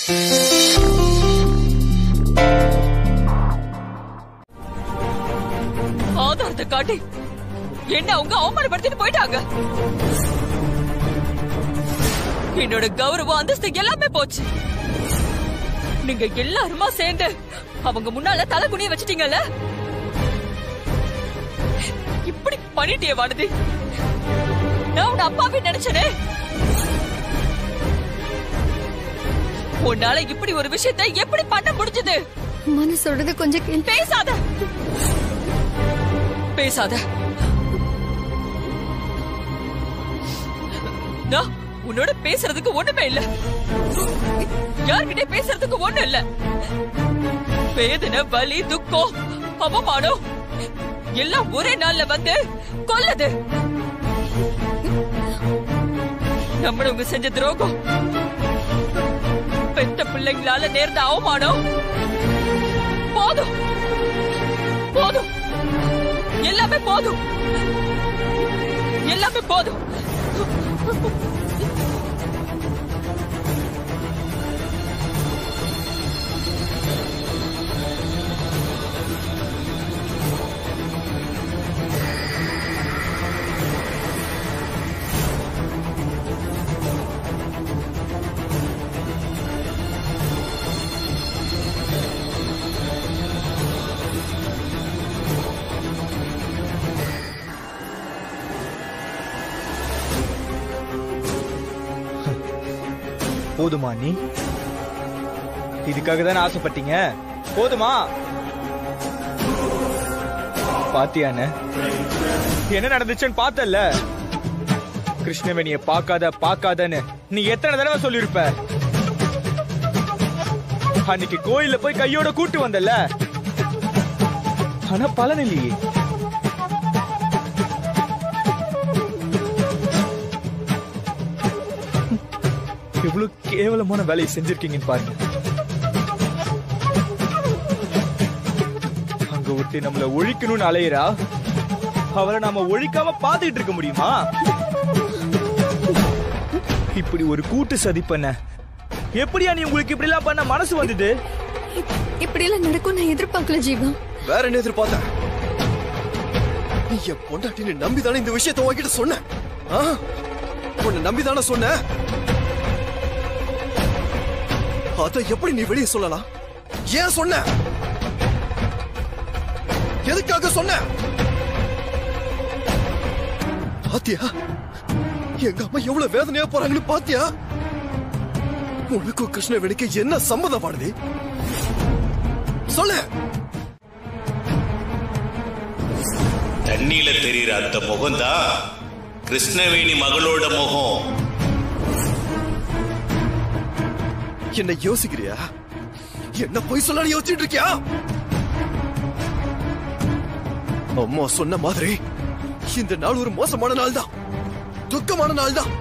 ஆதாரத்தை காட்டி என்ன அவங்க அவமானப்படுத்திட்டு போயிட்டாங்க என்னோட கௌரவம் அந்தஸ்து எல்லாமே போச்சு நீங்க எல்லாருமா சேர்ந்து அவங்க முன்னால தலை குனிய வச்சிட்டீங்கல்ல இப்படி பண்ணிட்டே வானதி நான் உன் அப்பாவே நினைச்சனே உன்னால இப்படி ஒரு விஷயத்தை எப்படி பண்ண முடிஞ்சது மனு சொல்றது கொஞ்சம் கேள் பேசாத பேசாத நான் உன்னோட பேசுறதுக்கு ஒண்ணுமே இல்ல யார்கிட்ட பேசுறதுக்கு ஒண்ணு இல்ல வேதனை வலி துக்கம் அவமானம் எல்லாம் ஒரே நாள்ல வந்து கொல்லது நம்மளவங்க செஞ்ச துரோகம் பெத்த பிள்ளைங்களால நேர்ந்த அவமானம் போதும் போதும் எல்லாமே போதும் எல்லாமே போதும் போதுமா நீ இதுக்காக தானே ஆசைப்பட்டீங்க போதுமா பாத்தியானே என்ன நடந்துச்சுன்னு பார்த்தல்ல கிருஷ்ணவேணிய பார்க்காத பார்க்காதன்னு நீ எத்தனை தடவை சொல்லிருப்ப அன்னைக்கு கோயில்ல போய் கையோட கூட்டு வந்தல்ல ஆனா பலன் இல்லையே எவ்வளவு கேவலமான வேலையை செஞ்சிருக்கீங்கன்னு பாருங்க அங்க ஒருத்தி நம்மள ஒழிக்கணும்னு அலையிறா அவளை நாம ஒழிக்காம பாத்துக்கிட்டு இருக்க முடியுமா இப்படி ஒரு கூட்டு சதி பண்ண எப்படியா நீ உங்களுக்கு இப்படி எல்லாம் பண்ண மனசு வந்தது இப்படி எல்லாம் நடக்கும் நான் எதிர்பார்க்கல ஜீவா வேற என்ன எதிர்பார்த்த நீ என் பொண்டாட்டின்னு நம்பிதானே இந்த விஷயத்தை உன்கிட்ட சொன்ன ஆ? உன்னை நம்பிதானே சொன்ன அத எப்படி நீ வெளியே சொல்லலாம் ஏன் சொன்ன எதுக்காக சொன்ன பாத்தியா எங்க அம்மா எவ்வளவு வேதனையா போறாங்கன்னு பாத்தியா உனக்கும் கிருஷ்ணவேணிக்கு என்ன சம்மதமானது சொல்லு தண்ணியில தெரியுற அந்த முகம்தான் கிருஷ்ணவேணி மகளோட முகம் என்ன யோசிக்கிறியா என்ன பொய் சொல்ல யோசிச்சுட்டு இருக்கியா அம்மா சொன்ன மாதிரி இந்த நாள் ஒரு மோசமான நாள் தான் துக்கமான நாள் தான்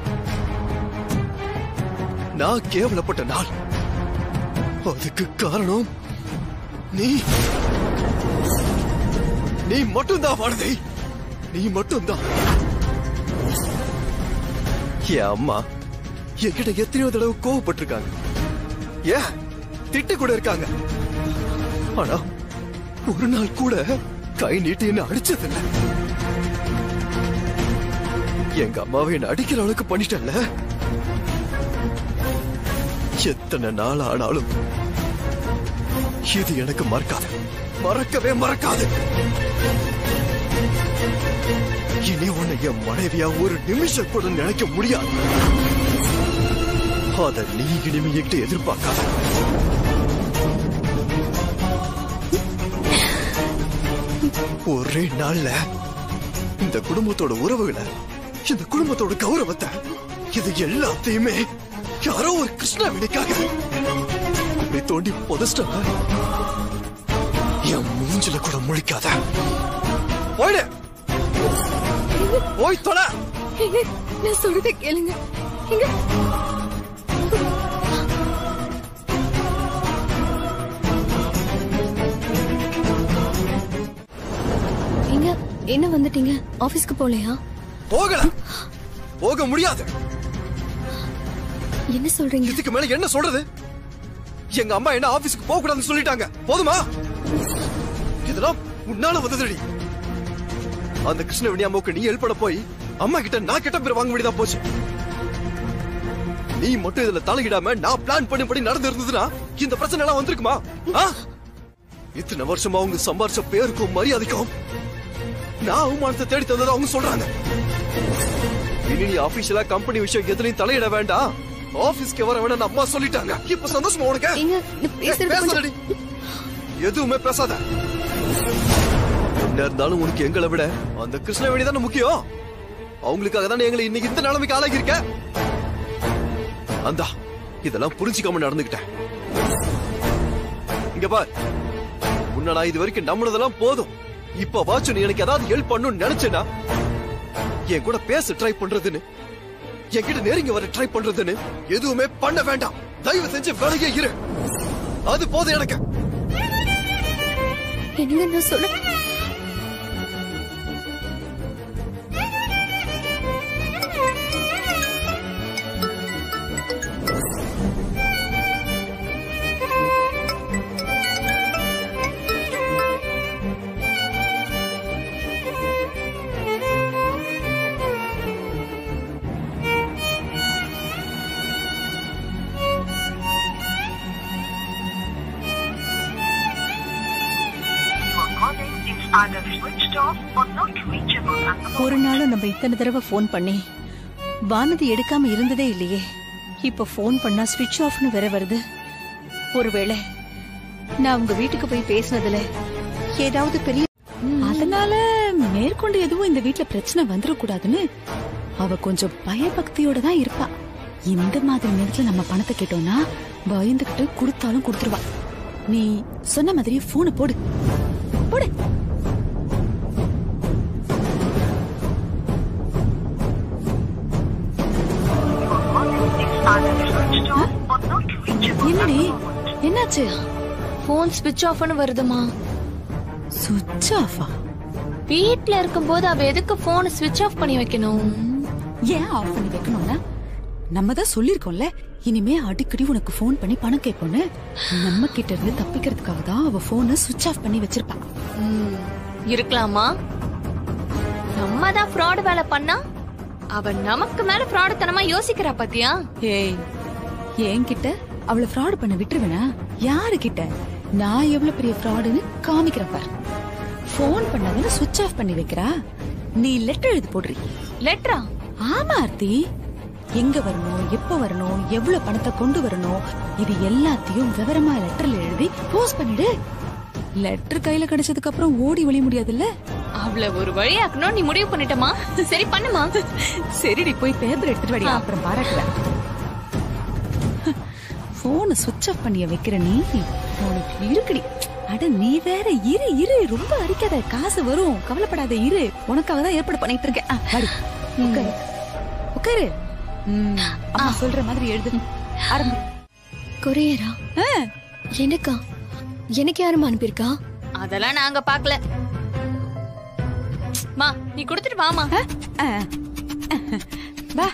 நான் கேவலப்பட்ட நாள் அதுக்கு காரணம் நீ நீ மட்டும்தான் வானதி நீ மட்டும்தான் என் அம்மா என்கிட்ட எத்தனையோ தடவை கோவப்பட்டிருக்காங்க ஏன் திட்டு கூட இருக்காங்க ஆனா ஒரு நாள் கூட கை நீட்டி என்ன அடிச்சதில்ல எங்க அம்மாவை என்ன அடிக்கிற அளவுக்கு பண்ணிட்டல எத்தனை நாள் ஆனாலும் இது எனக்கு மறக்காது மறக்கவே மறக்காது இனி உன்னை என் மனைவியா ஒரு நிமிஷம் கூட நினைக்க முடியாது அத நீ இனிமே என்கிட்ட எதிர்பார்க்காத ஒரே நாள்ல இந்த குடும்பத்தோட உறவுகளை இந்த குடும்பத்தோட கௌரவத்தை இது எல்லாத்தையுமே யாரோ ஒரு கிருஷ்ணாவினிக்காக அப்படி தோண்டி புதச்சிட்டா என் மூஞ்சில கூட முழிக்காத போயிடு போய் தொலை ஏங்க, நான் சொல்றத கேளுங்க எங்க எங்க என்ன வந்துட்டீங்க ஆபீஸ்க்கு போலையா போகல போக முடியாது என்ன சொல்றீங்க இதுக்கு மேல என்ன சொல்றது எங்க அம்மா என்ன ஆபீஸ்க்கு போக கூடாதுன்னு சொல்லிட்டாங்க போதுமா இதெல்லாம் உன்னால வந்ததுடி அந்த கிருஷ்ணவேணி அம்மாவுக்கு நீ ஹெல்ப் பண்ண போய் அம்மா கிட்ட நான் கிட்ட பேர் வாங்க வேண்டியதா போச்சு நீ மட்டும் இதுல தலையிடாம நான் பிளான் பண்ணிபடி நடந்து இருந்ததுன்னா இந்த பிரச்சனை எல்லாம் வந்திருக்குமா ஆ? இத்தனை வருஷமா அவங்க சம்பாரிச்ச பேருக்கும் மரியாதைக்கும் நான் அவமானத்தை தேடி தந்ததை அவங்க சொல்றாங்க இனி நீ ஆபீஷியலா கம்பெனி விஷயம் எதுலயும் தலையிட வேண்டாம் ஆபீஸ்க்கு வர வேண்டாம் அம்மா சொல்லிட்டாங்க இப்ப சந்தோஷமா உனக்கு ஏங்க நீ ஏய், பேசுறது கொஞ்சம் பேசாதடி எதுவுமே பேசாத என்ன இருந்தாலும் உனக்கு எங்களை விட அந்த கிருஷ்ணவேணி தானே முக்கியம் அவங்களுக்காக தானே எங்களை இன்னைக்கு இந்த நிலைமைக்கு ஆளாகி இருக்க அந்தா இதெல்லாம் புரிஞ்சுக்காம நடந்துகிட்டேன் இங்க பார் உன்னை நான் இது வரைக்கும் நம்பினதெல்லாம் போதும் இப்ப வாச்சு நீ எனக்கு ஏதாவது ஹெல்ப் பண்ணணும்னு நினைச்சேனா என் கூட பேச ட்ரை பண்றதுன்னு என்கிட்ட நெருங்கி வர ட்ரை பண்றதுன்னு எதுவுமே பண்ண வேண்டாம் தயவு செஞ்சு வேலையே இரு அது போதும் எனக்கு என்னங்க நான் சொல்ல Your calling is either switched off or not reachable at the moment. ஒரு நாளும் நம்ம இத்தனை தடவை ஃபோன் பண்ணி வானதி எடுக்காம இருந்ததே இல்லையே இப்ப ஃபோன் பண்ணா ஸ்விட்ச் ஆஃப்னு வேற வருது ஒருவேளை நான் உங்க வீட்டுக்கு போய் பேசினதுல ஏதாவது பெரிய அதனால மேற்கொண்டு எதுவும் இந்த வீட்ல பிரச்சனை வந்துடக்கூடாதுன்னு அவ கொஞ்சம் பயபக்தியோட தான் இருப்பா இந்த மாதிரி நேரத்துல நம்ம பணத்தை கேட்டோம்னா பயந்துகிட்டு கொடுத்தாலும் கொடுத்துருவா நீ சொன்ன மாதிரி போனை போடு போடு Either switched off or not reachable at என்னடி the moment. என்னாச்சு போன் ஸ்விட்ச் ஆஃப்னு வருதுமா சுவிட்ச் ஆஃபா வீட்ல இருக்கும்போது அவ எதுக்கு போன் ஸ்விட்ச் ஆஃப் பண்ணி வைக்கணும் ஏன் ஆஃப் பண்ணி வைக்கணும்னா நம்ம தான் சொல்லிருக்கோம்ல இனிமே அடிக்கடி உனக்கு ஃபோன் பண்ணி பணம் கேட்போன்னு நம்ம கிட்ட இருந்து தப்பிக்கிறதுக்காக தான் அவ போனை சுவிட்ச் ஆஃப் பண்ணி வச்சிருப்பா ம், இருக்கலாமா நம்ம தான் ஃப்ராட் வேலை பண்ணா அவ நமக்கு மேல ஃப்ராட் தனமா யோசிக்கிறா பாத்தியா ஏய் என்கிட்ட அவளை ஃப்ராட் பண்ண விட்டுருவேனா யாரு கிட்ட நான் எவ்வளவு பெரிய ஃப்ராடுன்னு காமிக்கிறேன் பாரு ஃபோன் பண்ணாதானே சுவிட்ச் ஆஃப் பண்ணி வைக்கிறா நீ லெட்டர் எழுதி போடுறீ லெட்டரா ஆமா ஆர்த்தி எங்க வரணும் எப்ப வரணும் எவ்வளவு பணத்தை கொண்டு வரணும் இது எல்லாத்தையும் விவரமா லெட்டர்ல எழுதி போஸ்ட் பண்ணிடு லெட்டர் கையில கிடைச்சதுக்கு அப்புறம் ஓடி ஒளிய முடியாதுல்ல அவள ஒரு வழியாக்கணும் நீ முடிவு பண்ணிட்டமா சரி பண்ணுமா சரிடி போய் பேப்பர் எடுத்துட்டு வாடி அப்புறம் பாராட்டுவேன் போனை சுவிட்ச் ஆஃப் பண்ணிய வைக்கிற நீ உனக்கு இருக்குடி அட நீ வேற இரு இரு ரொம்ப அடிக்காத காசு வரும் கவலைப்படாத இரு உனக்காக தான் ஏற்பாடு பண்ணிட்டு இருக்கேன் ஆ, வாடி உட்காரு உட்காரு ம், அம்மா சொல்ற மாதிரி எழுது ஆரம்பி கொரியரா எனக்கா எனக்கு யாருமா அனுப்பியிருக்கா அதெல்லாம் நாங்க பாக்கல மா நீ கொடுத்துட்டு வாமா ஆ. வா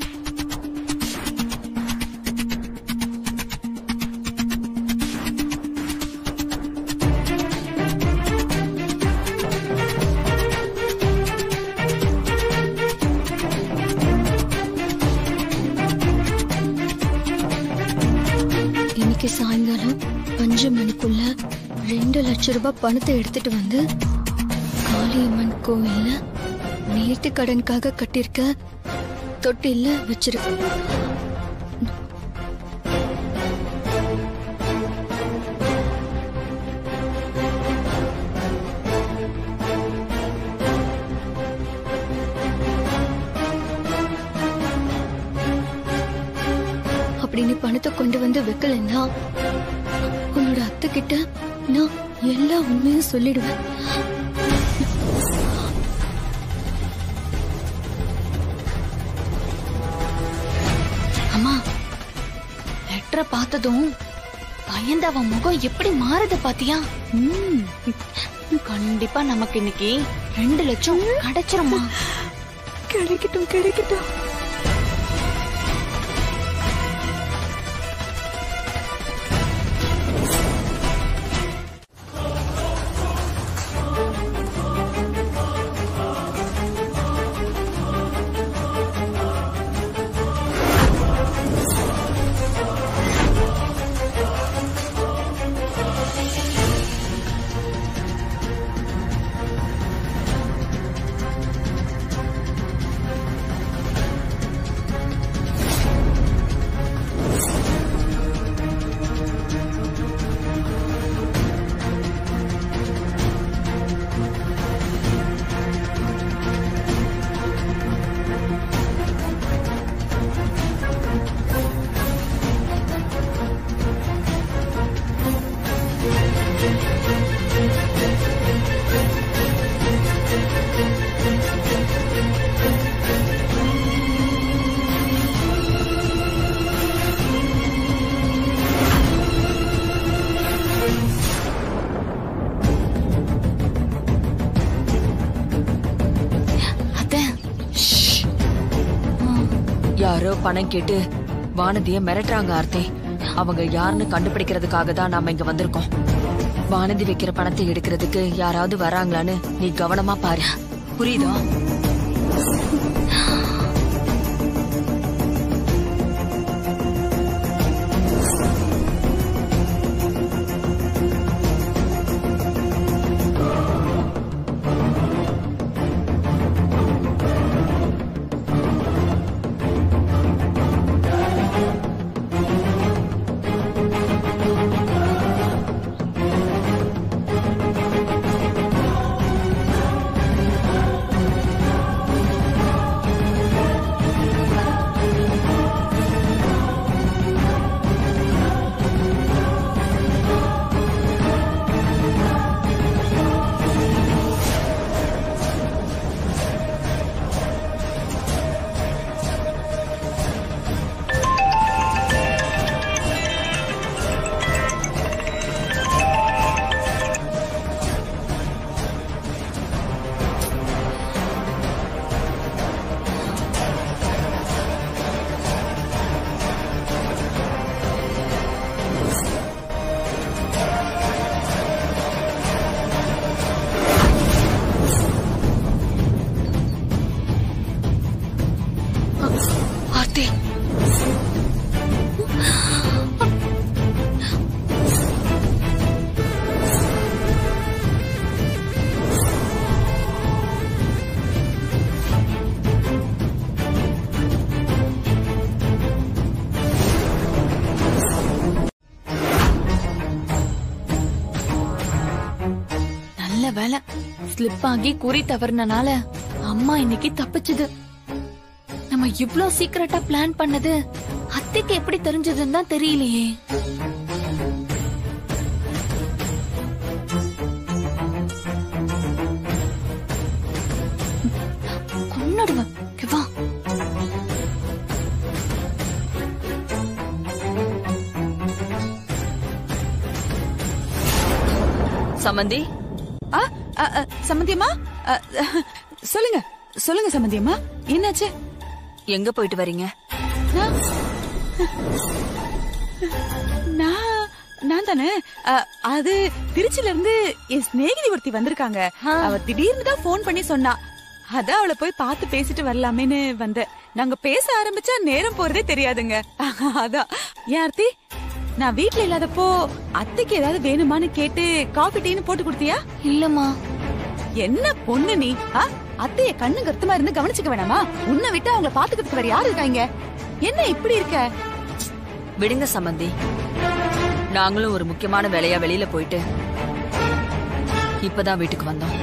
இன்னைக்கு சாயங்காலம் அஞ்சு மணிக்குள்ள ரெண்டு லட்சம் ரூபாய் பணத்தை எடுத்துட்டு வந்து காளியம்மன் கோவில்ல நேர்த்தி கடனுக்காக கட்டியிருக்க தொட்டில்ல வச்சிரு அப்படி நீ பணத்தை கொண்டு வந்து வைக்கலன்னா உன்னோட அத்தை கிட்ட நான் எல்லா உண்மையும் சொல்லிடுவேன் அம்மா லெட்டரை பார்த்ததும் பயந்து அவன் முகம் எப்படி மாறுது பாத்தியா ம், கண்டிப்பா நமக்கு இன்னைக்கு ரெண்டு லட்சம் கிடைச்சிருமா கிடைக்கட்டும் கிடைக்கட்டும் யாரோ பணம் கேட்டு வானதிய மிரட்டுறாங்க ஆர்த்தி அவங்க யாருன்னு கண்டுபிடிக்கிறதுக்காக தான் நாம இங்க வந்திருக்கோம் வானதி வைக்கிற பணத்தை எடுக்கிறதுக்கு யாராவது வராங்களான்னு நீ கவனமா பாரு புரியுதா ஆர்த்தி நல்ல வேலை ஸ்லிப் ஆகி குறி தவறுனனால அம்மா இன்னைக்கு தப்பிச்சுது நம்ம இவ்ளோ சீக்கிரட்டா பிளான் பண்ணது அத்தைக்கு எப்படி தெரிஞ்சதுன்னு தான் தெரியலையே கொன்னுடுவேன் இங்க வா சமந்தி ஆ, அ, அ, சம்மந்தியம்மா அ, சொல்லுங்க சொல்லுங்க சம்மந்தியம்மா என்னாச்சு எங்க போயிட்டு வரீங்க நான் நான் நான் தானே அ, அது திருச்சில இருந்து என் சிநேகிதி ஒருத்தி வந்திருக்காங்க அவ திடீர்னு தான் போன் பண்ணி சொன்னா அதான் அவளை போய் பார்த்து பேசிட்டு வரலாமேன்னு வந்தேன் நாங்க பேச ஆரம்பிச்சா நேரம் போறதே தெரியாதுங்க அதான் ஏன் ஆர்த்தி நான் வீட்ல இல்லாதப்போ அத்தைக்கு ஏதாவது வேணுமான்னு கேட்டு காஃபி டீன்னு போட்டு கொடுத்தியா இல்லம்மா என்ன பொண்ணு நீ ஆ? அத்தைய கண்ணு கருத்துமா இருந்து கவனிச்சுக்க வேணாமா உன்னை விட்டு அவங்கள பாத்துக்கிறதுக்கு வேற யாரு இருக்காங்க என்ன இப்படி இருக்க விடுங்க சம்பந்தி நாங்களும் ஒரு முக்கியமான வேலையா வெளியில போயிட்டு இப்பதான் வீட்டுக்கு வந்தோம்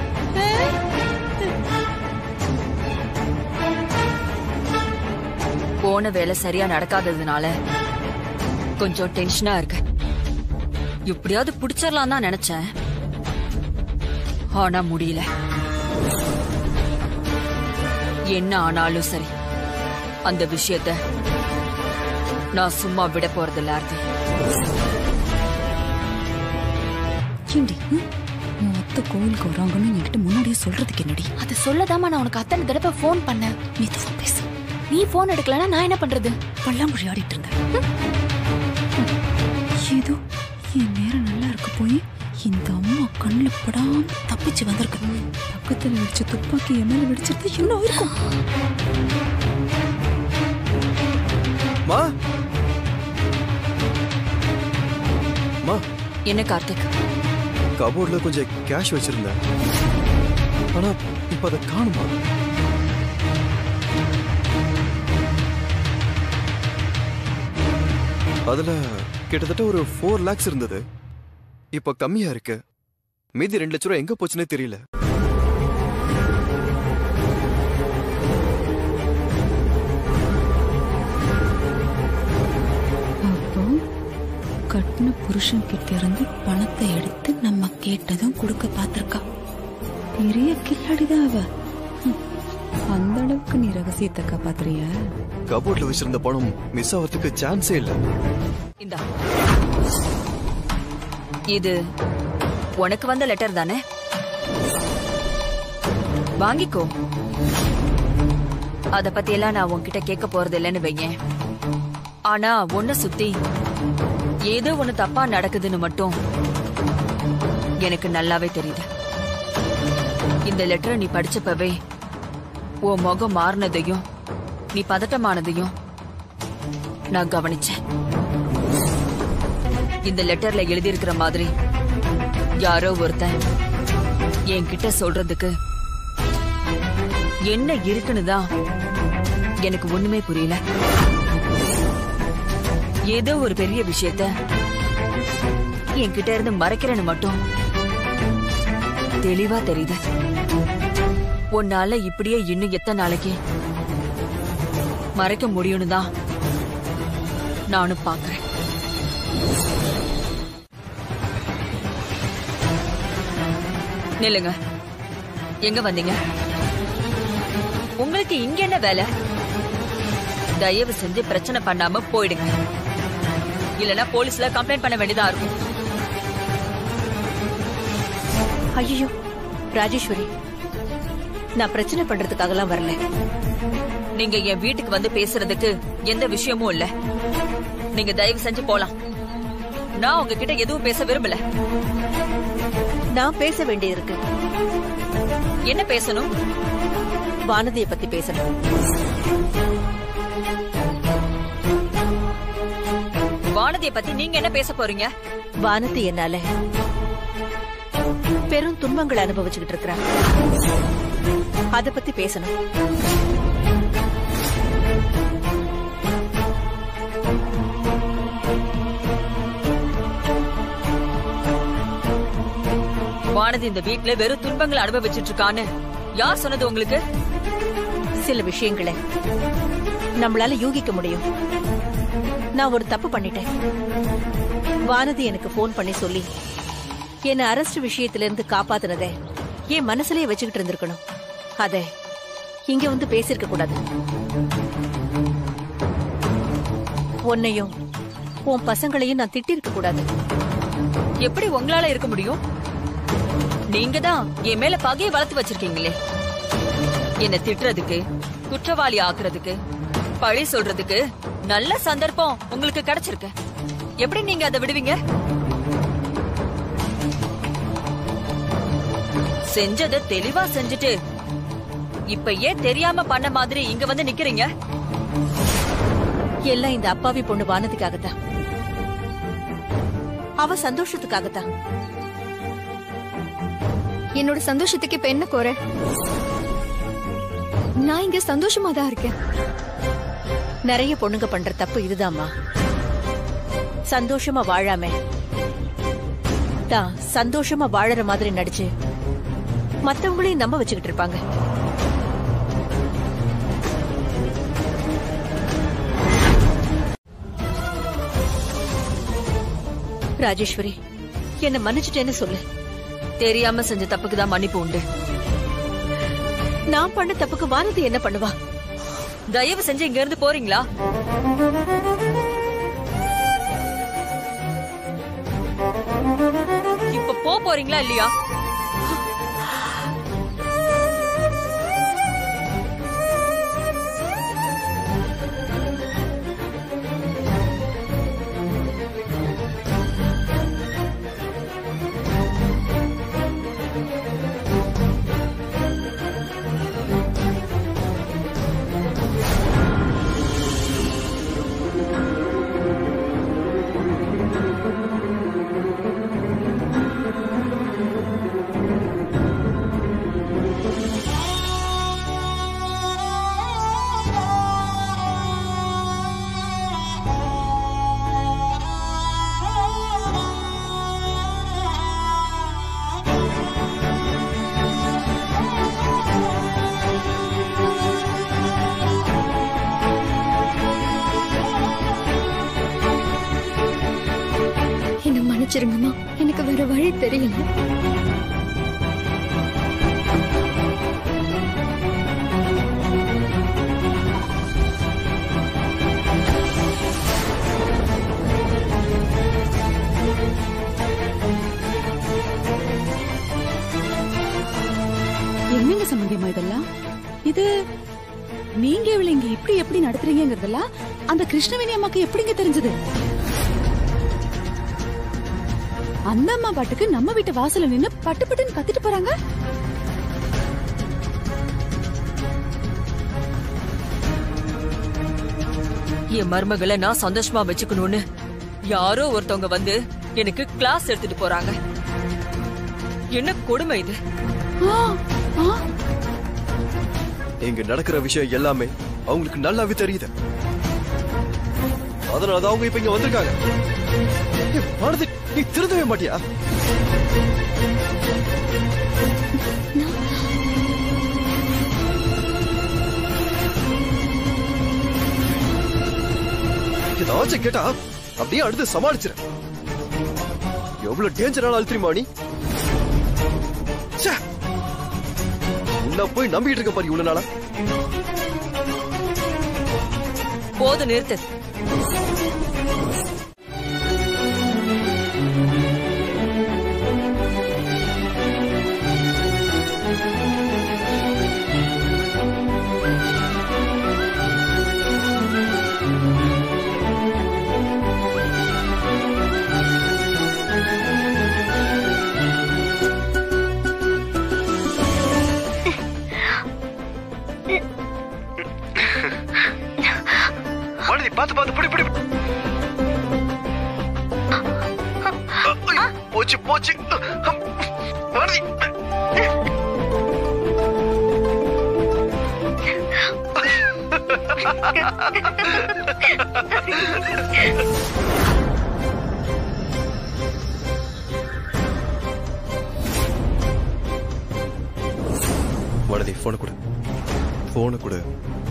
போன வேலை சரியா நடக்காததுனால கொஞ்சம் டென்ஷனா இருக்கு எப்படியாவது புடிச்சிடலாம் தான் நினைச்சேன் ஆனா முடியல என்ன ஆனாலும் சரி அந்த விஷயத்த நான் சும்மா விட போறதில்ல ஆர்த்தி ஏண்டி உன் அத்தை கோவிலுக்கு வராங்கன்னு என்கிட்ட முன்னாடியே சொல்றதுக்கு என்னடி அது சொல்லதாமா நான் உனக்கு அத்தனை தடவை ஃபோன் பண்ணேன் நீ தான் பேசு நீ ஃபோன் எடுக்கலனா நான் என்ன பண்றது பல்லாங்குழி ஆடிட்டு இருந்தேன் ஏதோ என் நேரம் நல்லா இருக்க போய் இந்த அம்மா கண்ணுல படாம தப்பிச்சு வந்திருக்கு பக்கத்துல வெடிச்ச துப்பாக்கி என் மேல வெடிச்சிருந்தா என்ன இருக்கும் மா மா என்ன கார்த்திக் கபோர்ட்ல கொஞ்சம் கேஷ் வச்சிருந்தேன் ஆனா இப்ப அதை காணுமா அதுல கிட்டத்தட்ட ஒரு ஃபோர் லேக்ஸ் இருந்தது இப்ப கம்மியா இருக்கு மீதி ரெண்டு லட்ச ரூபா எங்க போச்சுன்னே தெரியல அப்போ கட்டின புருஷன் கிட்ட இருந்து பணத்தை எடுத்து நம்ம கேட்டதும் கொடுக்க பாத்திருக்கா பெரிய கில்லாடிதான் அவ ஹம். அந்த அளவுக்கு நீ ரகசியத்தை காப்பாத்துறிய கபோர்ட்ல வச்சிருந்த பணம் மிஸ் ஆகிறதுக்கு சான்ஸே இல்ல இந்தா இது உனக்கு வந்த லெட்டர் தானே வாங்கிக்கோ அத பத்தி எல்லாம் நான் உன்கிட்ட கேட்க போறது இல்லைன்னு வையேன் ஆனா உன்னை சுத்தி ஏதோ ஒண்ணு தப்பா நடக்குதுன்னு மட்டும் எனக்கு நல்லாவே தெரியுது இந்த லெட்டரை நீ படிச்சப்பவே உன் முகம் மாறினதையும் நீ பதட்டமானதையும் நான் கவனிச்சேன் இந்த லெட்டர்ல எழுதியிருக்கிற மாதிரி யாரோ ஒருத்தன் என்கிட்ட சொல்றதுக்கு என்ன இருக்குன்னு தான் எனக்கு ஒண்ணுமே புரியல ஏதோ ஒரு பெரிய விஷயத்த என்கிட்ட இருந்து மறைக்கிறேன்னு மட்டும் தெளிவா தெரியுது உன்னால இப்படியே இன்னும் எத்தனை நாளைக்கு மறைக்க முடியும்னு தான் நானும் பாக்குறேன் நில்லுங்க எங்க வந்தீங்க உங்களுக்கு இங்க என்ன வேலை தயவு செஞ்சு பிரச்சனை பண்ணாம போயிடுங்க இல்லனா போலீஸ்ல கம்ப்ளைண்ட் பண்ண வேண்டியதா இருக்கும் ஐயோ ராஜேஸ்வரி நான் பிரச்சனை பண்றதுக்காகலாம் வரல நீங்க என் வீட்டுக்கு வந்து பேசுறதுக்கு எந்த விஷயமும் இல்ல நீங்க தயவு செஞ்சு போலாம் நான் உங்ககிட்ட எதுவும் பேச விரும்பல நான் பேச வேண்டியிருக்கு என்ன பேசணும் வானதிய பத்தி பேசணும் வானதிய பத்தி நீங்க என்ன பேச போறீங்க வானதி என்னால பெரும் துன்பங்களை அனுபவிச்சுக்கிட்டு இருக்கிறா அத பத்தி பேசணும் வானதி இந்த வீட்ல வெறும் துன்பங்களை அனுபவிச்சுட்டு இருக்கான்னு யார் சொன்னது உங்களுக்கு சில விஷயங்களை நம்மளால யூகிக்க முடியும் நான் ஒரு தப்பு பண்ணிட்டேன் வானதி எனக்கு ஃபோன் பண்ணி சொல்லி என்ன அரெஸ்ட் விஷயத்துல இருந்து காப்பாத்துனதை என் மனசுலயே வச்சுக்கிட்டு இருந்திருக்கணும் அத இங்க வந்து பேசிருக்க கூடாது உன்னையும் உன் பசங்களையும் நான் திட்டிருக்க கூடாது எப்படி உங்களால இருக்க முடியும் நீங்க தான் என் மேல பகையை வளர்த்து வச்சிருக்கீங்களே என்ன திட்டுறதுக்கு குற்றவாளி ஆக்குறதுக்கு பழி சொல்றதுக்கு நல்ல சந்தர்ப்பம் உங்களுக்கு கிடைச்சிருக்கு எப்படி நீங்க அதை விடுவீங்க செஞ்சதை தெளிவா செஞ்சுட்டு இப்ப ஏன் தெரியாம பண்ண மாதிரி இங்க வந்து நிக்கிறீங்க எல்லாம் இந்த அப்பாவி பொண்ணு வானதிக்காகத்தான் அவ சந்தோஷத்துக்காகத்தான் என்னோட சந்தோஷத்துக்கு இப்ப என்ன குறை நான் இங்க சந்தோஷமா தான் இருக்கேன் நிறைய பொண்ணுங்க பண்ற தப்பு இதுதாம்மா சந்தோஷமா வாழாம தான் சந்தோஷமா வாழற மாதிரி நடிச்சு மத்தவங்களையும் நம்ப வச்சுக்கிட்டு இருப்பாங்க ராஜேஸ்வரி என்ன மன்னிச்சிட்டேன்னு சொல்லு தெரியாம செஞ்ச தப்புக்கு தான் மன்னிப்பு உண்டு நான் பண்ண தப்புக்கு வானதி என்ன பண்ணுவா தயவு செஞ்சு இங்க இருந்து போறீங்களா இப்ப போ போறீங்களா இல்லையா என்ன மன்னிச்சிருங்கம்மா எனக்கு வேற வழி தெரியல என்னங்க சம்பந்தியமா இதெல்லாம் இது நீங்க இவளை இங்க இப்படி எப்படி நடத்துறீங்கிறதெல்லாம் அந்த கிருஷ்ணவேணி அம்மாக்கு எப்படிங்க தெரிஞ்சது அந்த அம்மா பாட்டுக்கு நம்ம வீட்டு வாசல்ல நின்னு பட்டு பட்டுன்னு கத்திட்டு போறாங்க என் மருமகளை நான் சந்தோஷமா வச்சுக்கணும்னு யாரோ ஒருத்தவங்க வந்து எனக்கு கிளாஸ் எடுத்துட்டு போறாங்க என்ன கொடுமை இது ஆ, ஆ, இங்க நடக்கிற விஷயம் எல்லாமே அவங்களுக்கு நல்லாவே தெரியுது அதனாலதான் அவங்க இப்ப இங்க வந்திருக்காங்க ஏய், வானதி நீ திருந்தவே மாட்டியா ஏதாச்சும் கேட்டா அப்படியே அடுத்து சமாளிச்சிரு எவ்வளவு டேஞ்சரான ஆள் தெரியுமா நீ ச்சே! உன்னை போய் நம்பிட்டு இருக்க பாரு இவ்வளவு நாளா போது நிறுத்து வானதி பார்த்து பார்த்து பிடி பிடி ஐயோ, போச்சு போச்சு வானதி வானதி போன கொடு போன கொடு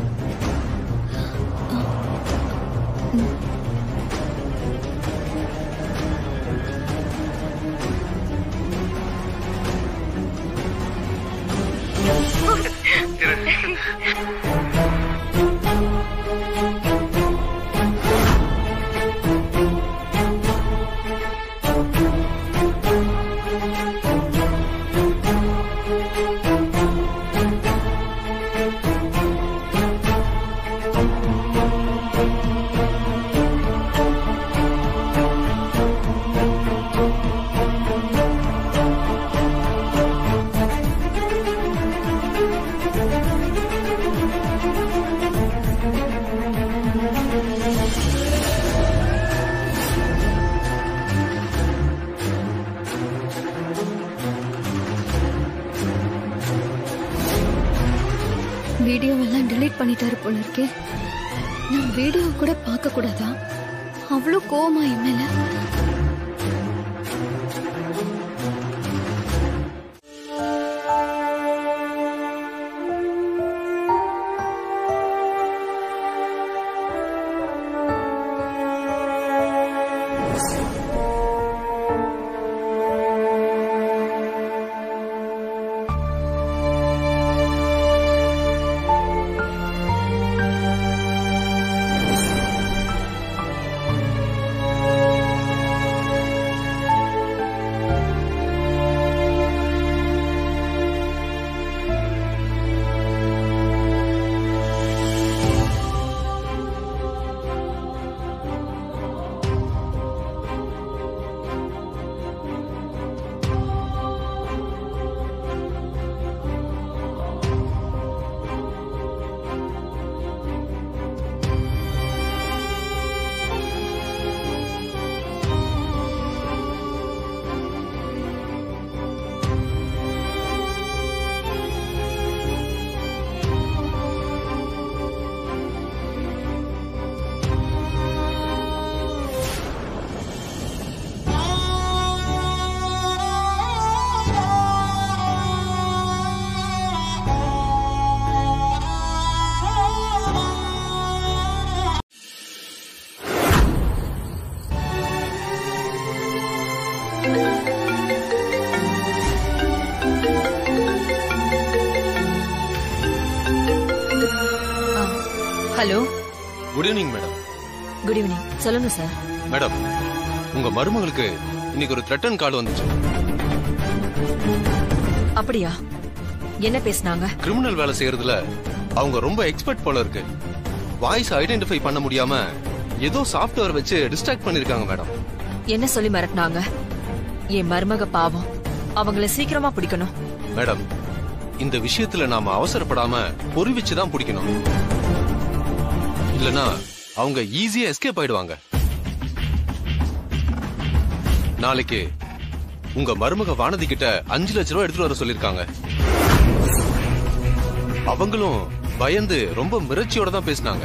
வீடியோவெல்லாம் delete பண்ணிட்டாரு போல இருக்கே நான் வீடியோ கூட பார்க்க கூடாதா அவ்வளோ கோவமா என் மேல hello good evening madam good evening சொல்லுங்க சார் மேடம் உங்க மருமகளுக்கு இன்னைக்கு ஒரு த்ரெட்டன் கால் வந்துச்சு அப்படியா என்ன பேசுனாங்க கிரிமினல் வேலை செய்யறதுல அவங்க ரொம்ப எக்ஸ்பர்ட் போல இருக்கு வாய்ஸ் ஐடென்டிஃபை பண்ண முடியாம ஏதோ சாஃப்ட்வேர் வச்சு டிஸ்ட்ராக்ட் பண்ணிருக்காங்க மேடம் என்ன சொல்லி மிரட்டினாங்க என் மருமக பாவம் அவங்கள சீக்கிரமா பிடிக்கணும் மேடம் இந்த விஷயத்துல நாம அவசரப்படாம பொறி வச்சு தான் பிடிக்கணும் இல்லனா அவங்க ஈஸியா எஸ்கேப் ஆயிடுவாங்க நாளைக்கு உங்க மருமக வானதி கிட்ட அஞ்சு லட்ச ரூபாய் எடுத்துட்டு வர சொல்லிருக்காங்க அவங்களும் பயந்து ரொம்ப மிரட்சியோட தான் பேசினாங்க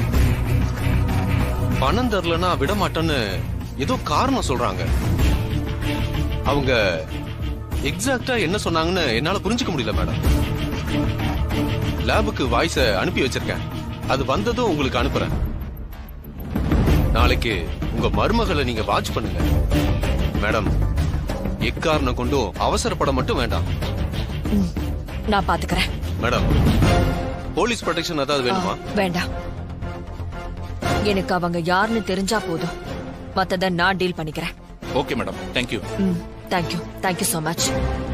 பணம் தரலனா விட மாட்டேன்னு ஏதோ காரணம் சொல்றாங்க அவங்க எக்ஸாக்டா என்ன சொன்னாங்கன்னு என்னால புரிஞ்சுக்க முடியல மேடம் லேபுக்கு வாய்ஸ அனுப்பி வச்சிருக்கேன் அது வந்ததும் உங்களுக்கு அனுப்புறேன் நாளைக்கு உங்க மருமகளை நீங்க வாட்ச் பண்ணுங்க மேடம் எக்காரணம் கொண்டும் அவசரப்பட மட்டும் வேண்டாம் நான் பாத்துக்கறேன் மேடம் போலீஸ் ப்ரொடெக்ஷன் ஏதாவது வேணுமா வேண்டாம் எனக்கு அவங்க யாருன்னு தெரிஞ்சா போதும் மத்தத நான் டீல் பண்ணிக்கிறேன் okay madam thank you hmm thank you thank you so much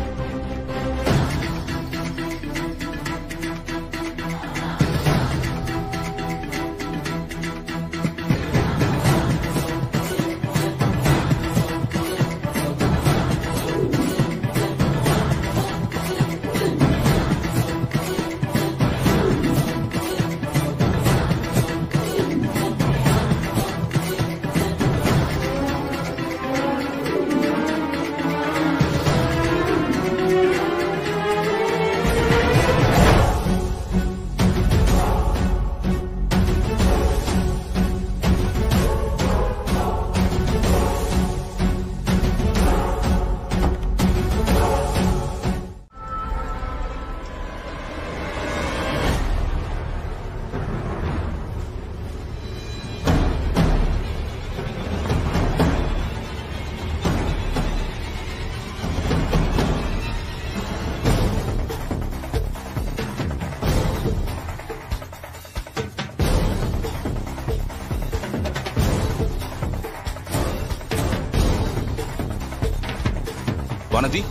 Vanathi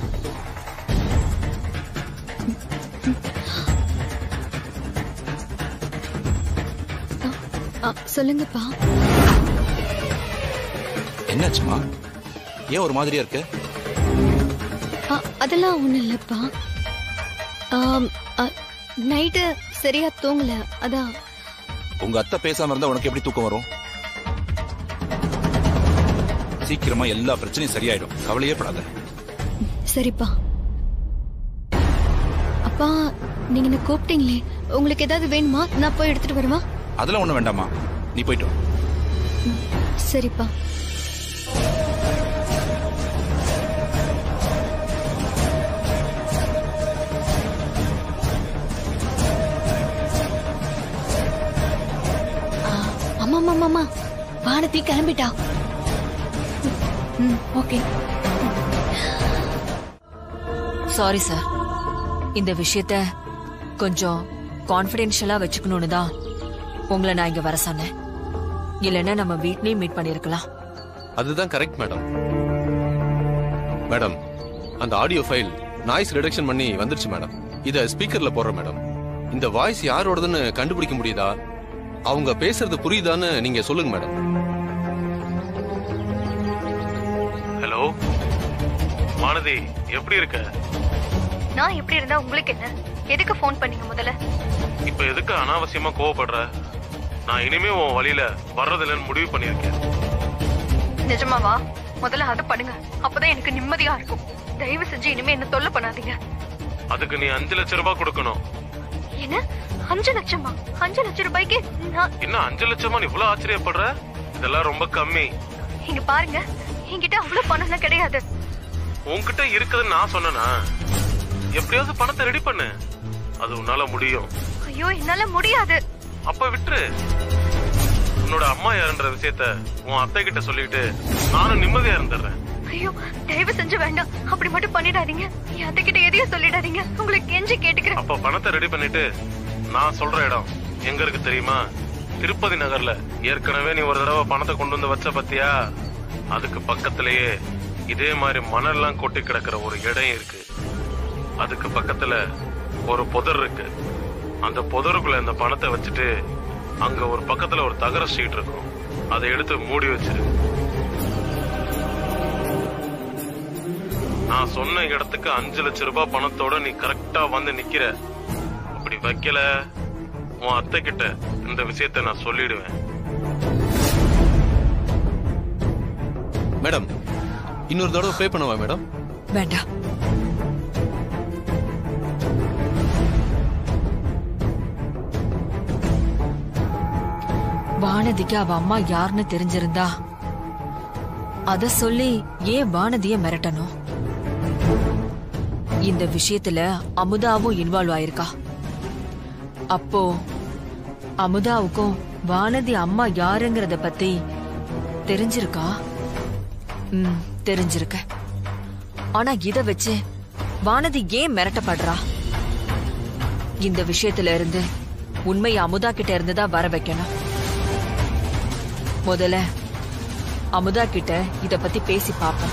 ஆ, சொல்லுங்கப்பா என்னாச்சுமா ஏன் ஒரு மாதிரியா இருக்கு ஆ, அதெல்லாம் ஒண்ணும் இல்லப்பா ஆம், ஆ, நைட்டு சரியா தூங்கல அதான் உங்க அத்தை பேசாம இருந்தா உனக்கு எப்படி தூக்கம் வரும் சீக்கிரமா எல்லா பிரச்சனையும் சரியாயிடும் கவலையே படாத சரிப்பா அப்பா நீங்க என்ன கூப்பிட்டீங்களே உங்களுக்கு ஏதாவது வேணுமா நான் போய் எடுத்துட்டு வருவா அதெல்லாம் ஒண்ணும் வேண்டாமா நீ போயிட்டு வா. சரிப்பா அம்மா அம்மா அம்மா வானத்தி கிளம்பிட்டா ம் ஓகே சாரி சார் இந்த விஷயத்த கொஞ்சம் கான்பிடென்ஷியலா வச்சுக்கணும்னு தான் உங்களை நான் இங்க வர சொன்னேன் இல்லைன்னா நம்ம வீட்லயும் மீட் பண்ணிருக்கலாம் அதுதான் கரெக்ட் மேடம் மேடம் அந்த ஆடியோ ஃபைல் நாய்ஸ் ரிடக்ஷன் பண்ணி வந்துருச்சு மேடம் இத ஸ்பீக்கர்ல போடுறேன் மேடம் இந்த வாய்ஸ் யாரோடதுன்னு கண்டுபிடிக்க முடியுதா அவங்க பேசுறது புரியுதான்னு நீங்க சொல்லுங்க மேடம் ஹலோ வானதி எப்படி இருக்க நான் எப்படி இருந்தா உங்களுக்கு என்ன எதுக்கு ஃபோன் பண்ணீங்க முதல்ல இப்ப எதுக்கு அனாவசியமா கோவப்படுற நான் இனிமே உன் வழியில வர்றதில்லைன்னு முடிவு பண்ணியிருக்கேன் நிஜமாவா முதல்ல அதை பண்ணுங்க அப்பதான் எனக்கு நிம்மதியா இருக்கும் தயவு செஞ்சு இனிமே என்ன தொல்லை பண்ணாதீங்க அதுக்கு நீ அஞ்சு லட்ச ரூபாய் கொடுக்கணும் என்ன அஞ்சு லட்சமா அஞ்சு லட்சம் ரூபாய்க்கு நான் என்ன அஞ்சு லட்சமா நீ இவ்வளவு ஆச்சரியப்படுற இதெல்லாம் ரொம்ப கம்மி இங்க பாருங்க என்கிட்ட அவ்வளவு பணம்லாம் கிடையாது உன்கிட்ட இருக்குதுன்னு நான் சொன்னேனா எப்படியாவது பணத்தை ரெடி பண்ணு அது உன்னால முடியும் ஐயோ என்னால முடியாது அப்ப விட்டுரு உன்னோட அம்மா யாருன்ற விஷயத்த உன் அத்தை கிட்ட சொல்லிட்டு நானும் நிம்மதியா இருந்துடுறேன் ஐயோ தயவு செஞ்சு வேண்டாம் அப்படி மட்டும் பண்ணிடாதீங்க என் அத்தை கிட்ட எதையும் சொல்லிடாதீங்க உங்களுக்கு கெஞ்சி கேட்டுக்கிறேன் அப்ப பணத்தை ரெடி பண்ணிட்டு நான் சொல்ற இடம் எங்க இருக்கு தெரியுமா திருப்பதி நகர்ல ஏற்கனவே நீ ஒரு தடவை பணத்தை கொண்டு வந்து வச்ச பத்தியா அதுக்கு பக்கத்திலேயே இதே மாதிரி மணல்லாம் கொட்டி கிடக்கிற ஒரு இடம் இருக்கு அதுக்கு பக்கத்துல ஒரு புதர் இருக்கு அந்த புதருக்குள்ள இந்த பணத்தை வச்சுட்டு அங்க ஒரு பக்கத்துல ஒரு தகர ஸ்ட்ரீட் இருக்கும் அதை எடுத்து மூடி வச்சிரு நான் சொன்ன இடத்துக்கு அஞ்சு லட்சம் ரூபாய் பணத்தோட நீ கரெக்டா வந்து நிக்கிற அப்படி வைக்கல உன் அத்தை கிட்ட இந்த விஷயத்தை நான் சொல்லிடுவேன் மேடம் இன்னொரு தடவை பே பண்ணவா மேடம் வேண்டாம் வானதிக்கு அவ அம்மா யாருன்னு தெரிஞ்சிருந்தா அத சொல்லி ஏன் வானதிய மிரட்டணும் இந்த விஷயத்துல அமுதாவும் இன்வால்வ் ஆயிருக்கா அப்போ அமுதாவுக்கும் வானதி அம்மா யாருங்கறத பத்தி தெரிஞ்சிருக்கா ம் தெரிஞ்சிருக்க ஆனா இத வச்சு வானதி ஏன் மிரட்டப்படுறா இந்த விஷயத்துல இருந்து உண்மை அமுதா கிட்ட இருந்து தான் வர வைக்கணும் முதல்ல அமுதா கிட்ட இத பத்தி பேசி பாப்போம்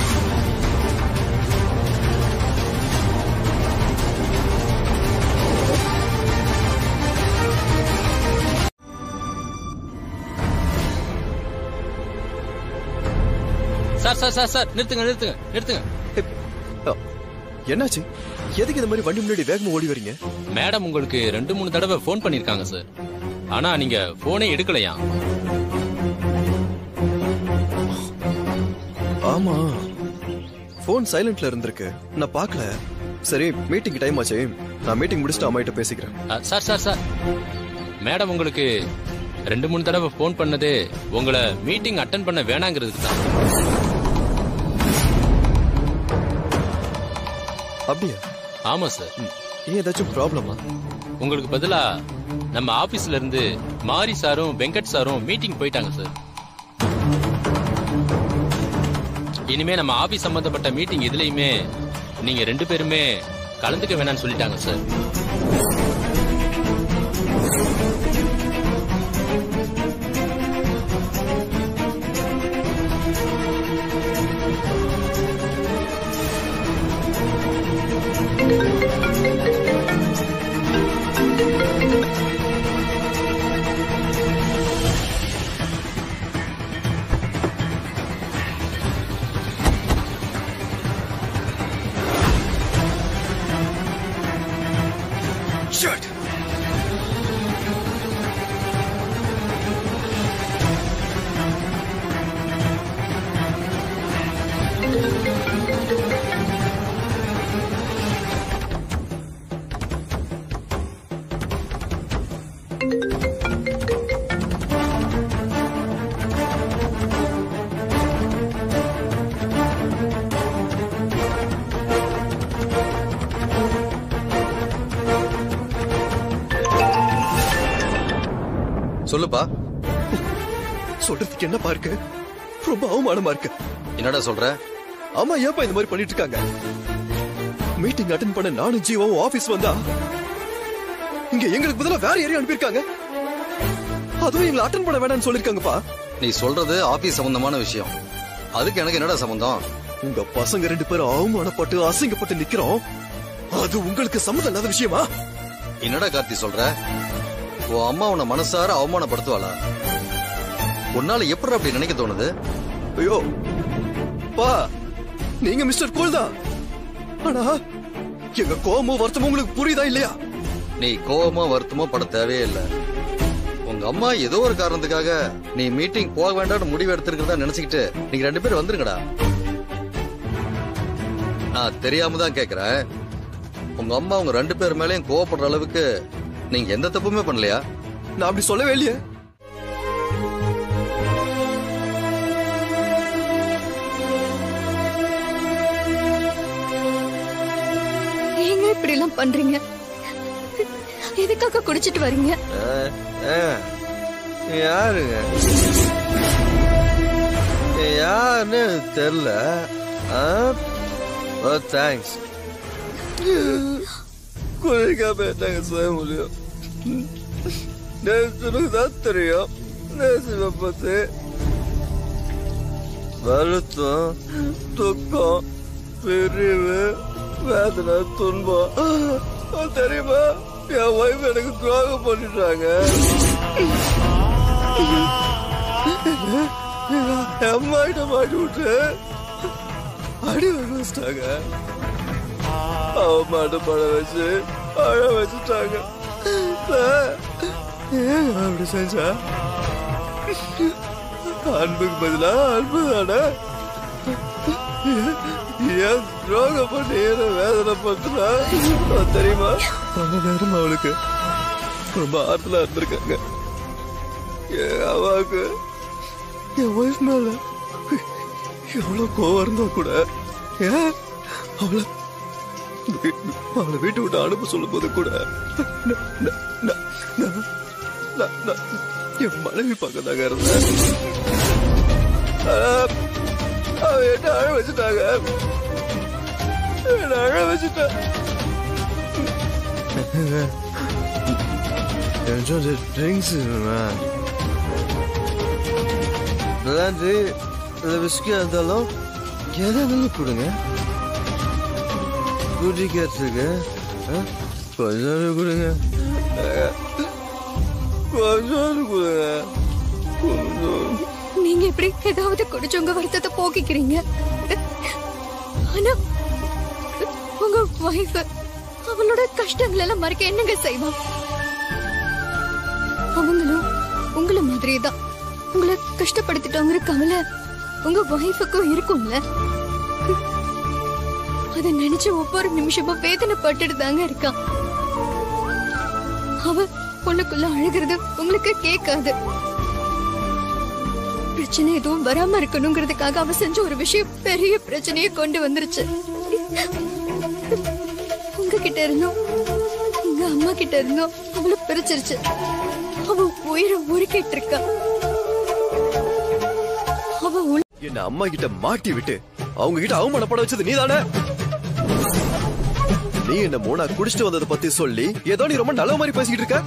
சார் சார் சார் சார் நிறுத்துங்க நிறுத்துங்க நிறுத்துங்க என்னாச்சு எதுக்கு இந்த மாதிரி வண்டி முன்னாடி வேகமா ஓடி வரீங்க மேடம் உங்களுக்கு ரெண்டு மூணு தடவை ஃபோன் பண்ணிருக்காங்க சார் ஆனா நீங்க போனே எடுக்கலையா ஆமா போன் சைலண்ட்ல இருந்திருக்கு நான் பார்க்கல சரி மீட்டிங் டைம் ஆச்சு நான் மீட்டிங் முடிச்சுட்டு அம்மா கிட்ட பேசிக்கிறேன் அ, சார் சார் சார் மேடம் உங்களுக்கு ரெண்டு மூணு தடவை ஃபோன் பண்ணதே உங்களை மீட்டிங் அட்டன் பண்ண வேணாங்கிறதுக்கு தான் அப்படியா ஆமா சார் ஏன் ஏதாச்சும் ப்ராப்ளமா உங்களுக்கு பதிலா நம்ம ஆபீஸ்ல இருந்து மாரி சாரும் வெங்கட் சாரும் மீட்டிங் போயிட்டாங்க சார் இனிமே நம்ம ஆபீஸ் சம்பந்தப்பட்ட மீட்டிங் எதுலயுமே நீங்க ரெண்டு பேருமே கலந்துக்க வேணாம்னு சொல்லிட்டாங்க சார் Shit! சொல்லுப்பா சொல்றதுக்கு என்னப்பா இருக்கு ரொம்ப அவமானமா இருக்கு என்னடா சொல்ற அம்மா ஏப்பா இந்த மாதிரி பண்ணிட்டு இருக்காங்க மீட்டிங் அட்டன் பண்ண நானும் ஜீவாவும் ஆபீஸ் வந்தா இங்க எங்களுக்கு பதிலா வேற ஏரியா அனுப்பியிருக்காங்க அதுவும் எங்களை அட்டன் பண்ண வேணாம்னு சொல்லிருக்காங்கப்பா நீ சொல்றது ஆபீஸ் சம்பந்தமான விஷயம் அதுக்கு எனக்கு என்னடா சம்பந்தம் உங்க பசங்க ரெண்டு பேரும் அவமானப்பட்டு அசிங்கப்பட்டு நிக்கிறோம் அது உங்களுக்கு சம்மதம் இல்லாத விஷயமா என்னடா கார்த்தி சொல்ற உன் அம்மா உன்னை மனசார அவமானப்படுத்துவாளா உன்னால எப்படி அப்படி நினைக்க தோணுது ஐயோ பா நீங்க மிஸ்டர் கூல் தான் ஆனா எங்க கோபமும் வருத்தமும் உங்களுக்கு புரியுதா இல்லையா நீ கோவமோ வருத்தமோ பட தேவையே இல்ல உங்க அம்மா ஏதோ ஒரு காரணத்துக்காக நீ மீட்டிங் போக வேண்டாம்னு முடிவு எடுத்திருக்கிறதா நினைச்சுக்கிட்டு நீங்க ரெண்டு பேரும் வந்துருங்கடா நான் தெரியாம தான் கேக்குறேன் உங்க அம்மா உங்க ரெண்டு பேர் மேலயும் கோவப்படுற அளவுக்கு நீங்க எந்த தப்புமே பண்ணலையா நான் அப்படி சொல்லவே இல்லையே ஏங்க இப்படி எல்லாம் பண்றீங்க எதுக்காக குடிச்சிட்டு வரீங்க யாருங்க யாருன்னு தெரியல தேங்க்ஸ் குளிக்காம என்னங்க செய்ய முடியும் நேற்று தான் தெரியும் நேசிவை பத்தி வருத்தம் துக்கம் பிரிவு வேதனை துன்பம் தெரியுமா என் ஒய்ஃப் எனக்கு துரோகம் பண்ணிட்டாங்க என் அம்மா கிட்ட மாட்டி விட்டு அடி வாங்க வச்சிட்டாங்க அவமாட்ட பட வச்சு அழ வச்சுட்டாங்க சார், ஏன் அப்படி செஞ்சா அன்புக்கு பதிலா அன்பு தானே ஏன் துரோகம் பண்ணி என்ன வேதனை பண்றா தெரியுமா பல நேரம் அவளுக்கு ரொம்ப ஆறுதலா இருந்திருக்காங்க என் அவாவுக்கு என் ஒய்ஃப் மேல எவ்வளவு கோவம் இருந்தா கூட ஏன் அவளை வீ- அவளை வீட்டை விட்டு அனுப்ப சொல்லும் போது கூட ந- ந- ந- ந- ந- ந- என் மனைவி பக்கத்தாங்க இருந்தேன் ஆனா, அவ என்ன அழ வச்சுட்டாங்க என்ன அழ வச்சுட்டா கொஞ்சம் ட்ரிங்க்ஸ் பிராண்டு இல்லை விஸ்கியா இருந்தாலும் எதாவது கொடுங்க குடிக்கிறதுக்கு ஆ? கொஞ்சம் கொடுங்க கொஞ்சம் கொடுங்க கொஞ்சம் நீங்க எப்படி ஏதாவது குடிச்சு உங்க வருத்தத்தை போக்கிக்கிறீங்க ஆனா உங்க வைஃப் அவளோட கஷ்டங்கள் எல்லாம் மறைக்க என்னங்க செய்வா அவங்களும் உங்களை மாதிரியே தான் உங்களை கஷ்டப்படுத்திட்டோங்கிற கவலை உங்க வைஃபுக்கும் இருக்கும்ல அதை நினைச்சு ஒவ்வொரு நிமிஷமும் வேதனைப்பட்டுட்டு தாங்க இருக்கா அவ பொண்ணுக்குள்ள அழுகிறது உங்களுக்கு கேட்காது பிரச்சனை எதுவும் வராம இருக்கணுங்கிறதுக்காக அவ செஞ்ச ஒரு விஷயம் பெரிய பிரச்சனையை கொண்டு வந்துருச்சு உங்ககிட்ட இருந்தோம் உங்க அம்மா கிட்ட இருந்தோம் அவளை பிரிச்சிருச்சு அவ உயிரை உருக்கிட்டு இருக்கா அவ உள்ள என்ன அம்மா கிட்ட மாட்டி விட்டு அவங்க கிட்ட அவமானப்பட வச்சது நீதானே நீ என்ன மோனா குடிச்சிட்டு வந்ததை பத்தி சொல்லி ஏதோ நீ ரொம்ப நல்ல மாதிரி பேசிக்கிட்டு இருக்க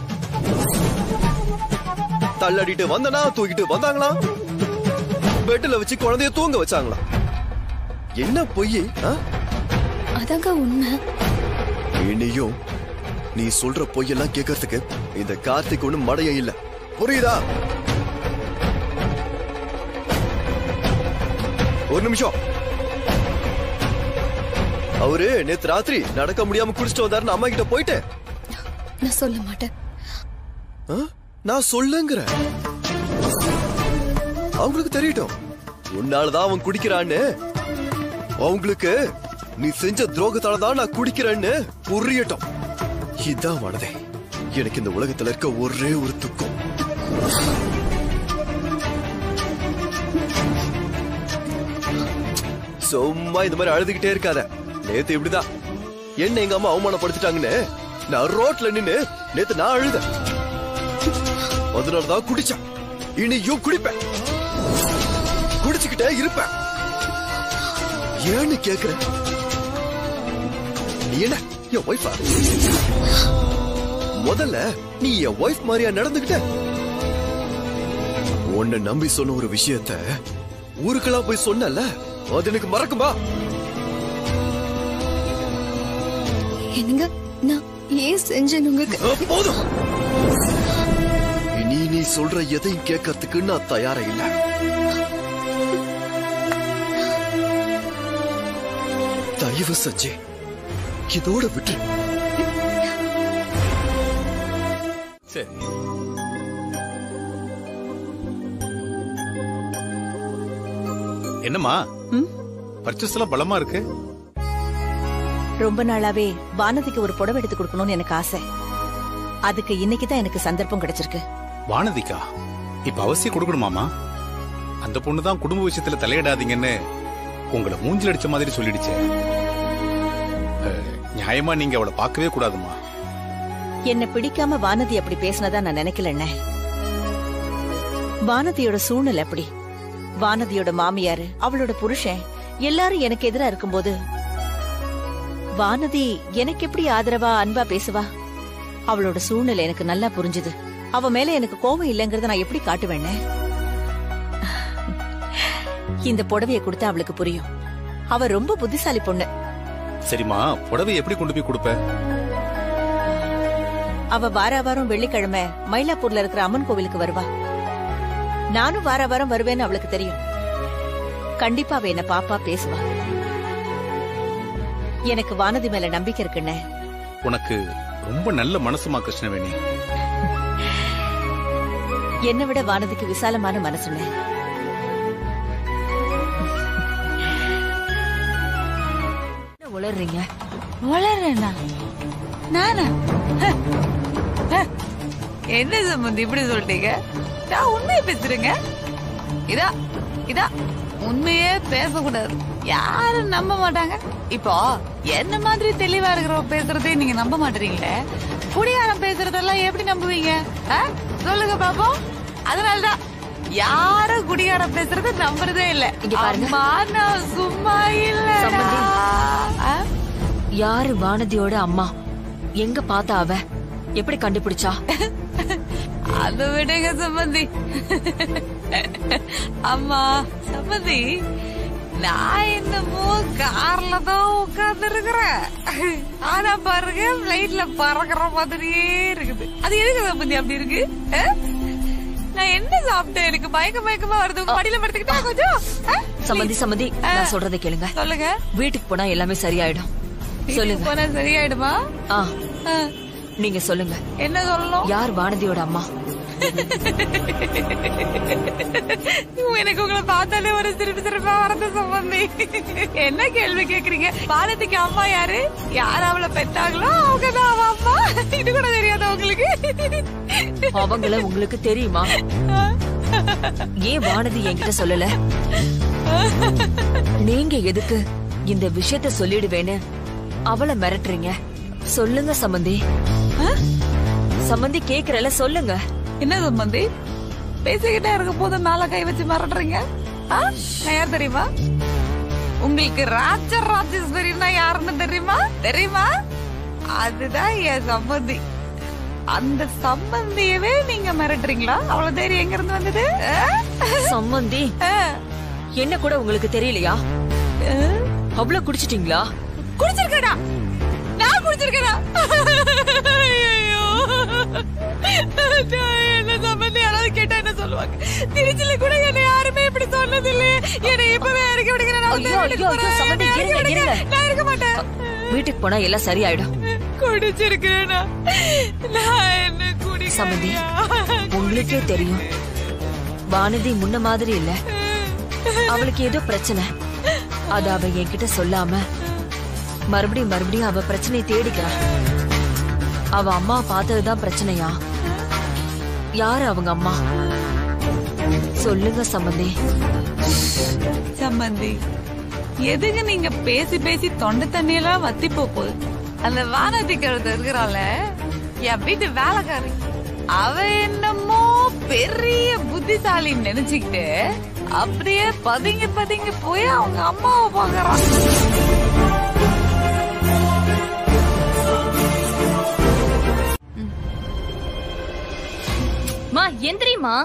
தள்ளாடிட்டு வந்தனா தூக்கிட்டு வந்தாங்களா பெட்ல வச்சு குழந்தைய தூங்க வச்சாங்களா என்ன பொய் ஆ? அதாங்க உண்மை இனியும் நீ சொல்ற பொய்யெல்லாம் கேட்கறதுக்கு இந்த கார்த்திக் ஒண்ணும் மடையம் இல்ல புரியுதா ஒரு நிமிஷம் அவரு நேத்து ராத்திரி நடக்க முடியாம குடிச்சிட்டு வந்தாருன்னு அம்மா கிட்ட போயிட்டு நான் சொல்ல மாட்டேன் ஆ? நான் சொல்லுங்கிறேன் அவங்களுக்கு தெரியட்டும் உன்னாலதான் அவன் குடிக்கிறான்னு அவங்களுக்கு நீ செஞ்ச துரோகத்தால தான் நான் குடிக்கிறேன்னு புரியட்டும் இதான் மனதே எனக்கு இந்த உலகத்துல இருக்க ஒரே ஒரு துக்கம் சும்மா இந்த மாதிரி அழுதுகிட்டே இருக்காத நேத்து இப்படிதான் என்ன எங்க அம்மா அவமானப்படுத்திட்டாங்கன்னு நான் ரோட்ல நின்னு நேத்து நான் அழுதேன் அதனாலதான் குடிச்சேன் இனியும் குடிப்பேன் குடிச்சுக்கிட்டே இருப்பேன் ஏன்னு கேக்குறேன் நீ என்ன என் ஒய்ஃபா முதல்ல நீ என் ஒய்ஃப் மாதிரியா நடந்துகிட்ட உன்னை நம்பி சொன்ன ஒரு விஷயத்த ஊருக்கெல்லாம் போய் சொன்னல அது எனக்கு மறக்குமா என்னங்க நான் ஏன் செஞ்சேன் உங்களுக்கு அஹ், போதும் இனி நீ சொல்ற எதையும் கேட்கறதுக்கு நான் தயாரா இல்ல தயவு செஞ்சு இதோட விட்டு சரி என்னம்மா பர்ச்சேஸ் எல்லாம் பலமா இருக்கு ரொம்ப நாளாவே வானதிக்கு ஒரு புடவை எடுத்து கொடுக்கணும்னு எனக்கு ஆசை அதுக்கு இன்னைக்கு தான் எனக்கு சந்தர்ப்பம் கிடைச்சிருக்கு வானதிக்கா இப்ப அவசியம் கொடுக்கணுமாமா அந்த பொண்ணு தான் குடும்ப விஷயத்துல தலையிடாதீங்கன்னு உங்களை மூஞ்சில் அடிச்ச மாதிரி சொல்லிடுச்சு அஹ், நியாயமா நீங்க அவளை பார்க்கவே கூடாதுமா என்ன பிடிக்காம வானதி அப்படி பேசினதா நான் நினைக்கலண்ணே வானதியோட சூழ்நிலை அப்படி வானதியோட மாமியாரு அவளோட புருஷன் எல்லாரும் எனக்கு எதிரா இருக்கும்போது வானதி எனக்கு எப்படி ஆதரவா அன்பா பேசுவா அவளோட சூழ்நிலை எனக்கு நல்லா புரிஞ்சுது அவ மேல எனக்கு கோபம் இல்லைங்கறத நான் எப்படி காட்டுவேண்ணே இந்த புடவைய கொடுத்தா அவளுக்கு புரியும் அவ ரொம்ப புத்திசாலி பொண்ணு சரிம்மா புடவை எப்படி கொண்டு போய் கொடுப்ப அவ வார வாரம் வெள்ளிக்கிழமை மயிலாப்பூர்ல இருக்கிற அம்மன் கோவிலுக்கு வருவா நானும் வார வாரம் வருவேன்னு அவளுக்கு தெரியும் கண்டிப்பா அவ என்ன பாப்பா பேசுவா எனக்கு வானதி மேல நம்பிக்கை இருக்குண்ணே உனக்கு ரொம்ப நல்ல மனசுமா கிருஷ்ணவேணி என்னை விட வானதிக்கு விசாலமான மனசுண்ணே என்ன உளறீங்க வளர்றேனா நானா ஹ, ஹ. என்ன சம்பந்தி இப்படி சொல்லிட்டீங்க நான் உண்மையை பேசுறேங்க இதா இதா உண்மையே பேசக்கூடாது யாரும் நம்ப மாட்டாங்க இப்போ என்ன மாதிரி தெளிவா இருக்கிறவங்க பேசுறதே நீங்க நம்ப மாட்டீங்களே குடியாரம் பேசுறதெல்லாம் எப்படி நம்புவீங்க ஆ? சொல்லுங்க பாப்போம் அதனாலதான் யாரும் குடியாரம் பேசுறத நம்புறதே இல்ல இங்க பாருங்க. அம்மா, நான் சும்மா இல்ல சம்பந்தி. யாரு வானதியோட அம்மா எங்க பார்த்தா அவ எப்படி கண்டுபிடிச்சா அதை விடுங்க சம்பந்தி அம்மா சம்பந்தி நான் என்னமோ கார்ல தான் உட்கார்ந்து இருக்கிறேன் ஆனா பாருங்க பிளைட்ல பறக்குற மாதிரியே இருக்குது அது எதுக்கு சம்பந்தி அப்படி இருக்கு ஆ? நான் என்ன சாப்பிட்டேன் எனக்கு மயக்க மயக்கமா வருது உங்க மடியில படுத்துக்கிட்டா கொஞ்சம் ஆ? சம்மந்தி சம்மந்தி நான் சொல்றதை கேளுங்க சொல்லுங்க வீட்டுக்கு போனா எல்லாமே சரியாயிடும் வீட்டுக்கு சொல்லுங்க போனா சரியாயிடுமா ஆ ஆ. நீங்க சொல்லுங்க என்ன சொல்லணும் யார் வானதியோட அம்மா எனக்கு உங்களை பார்த்தாலே ஒரு சிரிப்பு சிரிப்பா வரது சம்பந்தி என்ன கேள்வி கேக்குறீங்க பாலத்துக்கு அம்மா யாரு யார் அவளை பெற்றாங்களோ அவங்க தான் அவ அம்மா இது கூட தெரியாத உங்களுக்கு அவங்கள உங்களுக்கு தெரியுமா ஏன் வானதி என்கிட்ட சொல்லல நீங்க எதுக்கு இந்த விஷயத்த சொல்லிடுவேன்னு அவளை மிரட்டுறீங்க சொல்லுங்க சம்மந்தி சம்மந்தி கேக்குறல சொல்லுங்க என்ன சம்பந்தி பேசிக்கிட்டே இருக்கும் போது மேல கை வச்சு மிரட்டுறீங்க ஆ? நான் யார் தெரியுமா உங்களுக்கு ராஜர் ராஜேஸ்வரினா யாருன்னு தெரியுமா தெரியுமா அதுதான் என் சம்பந்தி அந்த சம்பந்தியவே நீங்க மிரட்டுறீங்களா அவ்வளவு தைரியம் எங்க இருந்து வந்தது ஆ? சம்மந்தி என்ன கூட உங்களுக்கு தெரியலையா அவ்வளவு குடிச்சிட்டீங்களா குடிச்சிருக்கடா நான் குடிச்சிருக்கேனா ஐயோ நான் என்ன சம்பந்தி யாராவது கேட்டா என்ன சொல்லுவாங்க திருச்சில கூட என்ன யாருமே இப்படி சொன்னது இல்ல என்னை இப்பவே இறக்கி விடுங்க நான் ஐயோ, ஐயோ, ஐயோ, சம்மந்தி, என்னை இறக்கி இருங்க, விடுங்க. இருங்க. நான் இருக்க மாட்டேன் வீட்டுக்கு போனா எல்லாம் சரியாயிடும் குடிச்சிருக்கிறேனா நான் என்ன குடி சம்மந்தி உங்களுக்கே தெரியும் வானதி முன்ன மாதிரி இல்ல அவளுக்கு ஏதோ பிரச்சனை அத அவ என்கிட்ட சொல்லாம மறுபடியும் மறுபடியும் அவ பிரச்சனையை தேடிக்கிறா அவ அம்மா பார்த்ததுதான் பிரச்சனையா யாரு அவங்க அம்மா சொல்லுங்க சம்மந்தி சம்பந்தி எதுக்கு நீங்க பேசி பேசி தொண்டை தண்ணியெல்லாம் வத்தி போகுது அந்த வானதி கழுத்து இருக்கிறாள் என் வீட்டு வேலைக்காரி அவ என்னமோ பெரிய புத்திசாலின்னு நினைச்சுக்கிட்டு அப்படியே பதுங்கி பதுங்கி போய் அவங்க அம்மாவை பாக்குறான் மா எந்திரிமா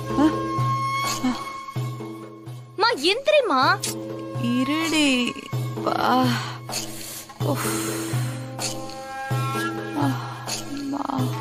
மா எந்திரிமா இருடி பா உஃப். ஆ, அம்மா.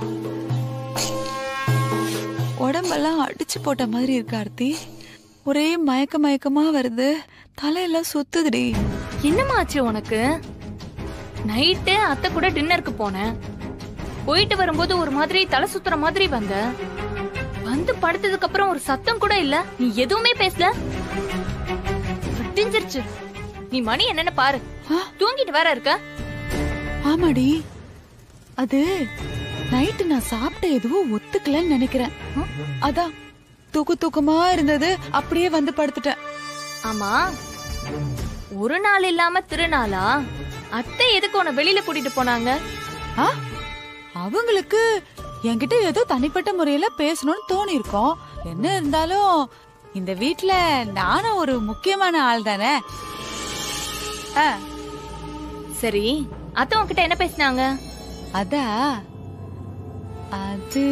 உடம்பெல்லாம் அடிச்சு போட்ட மாதிரி இருக்கு ஆர்த்தி ஒரே மயக்க மயக்கமா வருது தலையெல்லாம் சுத்துதுடி என்னம்மா ஆச்சு உனக்கு நைட்டு அத்தை கூட டின்னருக்கு போனேன் போயிட்டு வரும்போது ஒரு மாதிரி தலை சுத்துற மாதிரி வந்த வந்து படுத்ததுக்கு அப்புறம் ஒரு சத்தம் கூட இல்ல நீ எதுவுமே பேசல விட்டிஞ்சிருச்சு நீ மணி என்னன்னு பாரு தூங்கிட்டு வேற இருக்க ஆமாடி அது நைட்டு நான் சாப்பிட்ட எதுவும் ஒத்துக்கலன்னு நினைக்கிறேன் அதான் தூக்கு தூக்கமா இருந்தது அப்படியே வந்து படுத்துட்டேன் ஆமா ஒரு நாள் இல்லாம திருநாளா அத்தை எதுக்கு உன்னை வெளியில கூட்டிட்டு போனாங்க ஆ? அவங்களுக்கு என்கிட்ட ஏதோ தனிப்பட்ட முறையில பேசணும்னு தோணி இருக்கோம் என்ன இருந்தாலும் இந்த வீட்ல நானும் ஒரு முக்கியமான ஆள் தானே ஆ, சரி அத்தை உன்கிட்ட என்ன பேசினாங்க அதா அது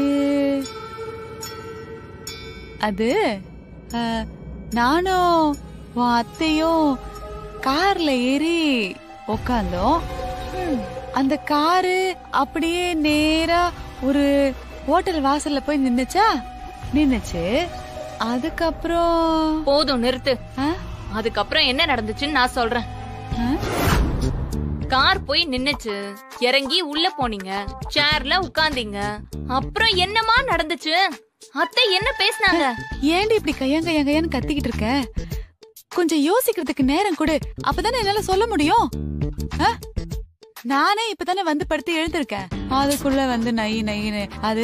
அது ஆ, நானும் உன் அத்தையும் கார்ல ஏறி உக்காந்தோம் அந்த காரு அப்படியே நேரா ஒரு ஹோட்டல் வாசல்ல போய் நின்னுச்சா நின்னுச்சு அதுக்கப்புறம் போதும் நிறுத்து அதுக்கப்புறம் என்ன நடந்துச்சுன்னு நான் சொல்றேன் கார் போய் நின்னுச்சு இறங்கி உள்ள போனீங்க சேர்ல உட்கார்ந்தீங்க அப்புறம் என்னமா நடந்துச்சு அத்தை என்ன பேசுனாங்க ஏன்டி இப்படி கையங்கையங்கையான்னு கத்திக்கிட்டு இருக்க கொஞ்சம் யோசிக்கிறதுக்கு நேரம் கொடு அப்பதானே என்னால சொல்ல முடியும் ஆ? நானே இப்பதானே வந்து படுத்து எழுந்திருக்கேன் அதுக்குள்ள வந்து நை நைன்னு அது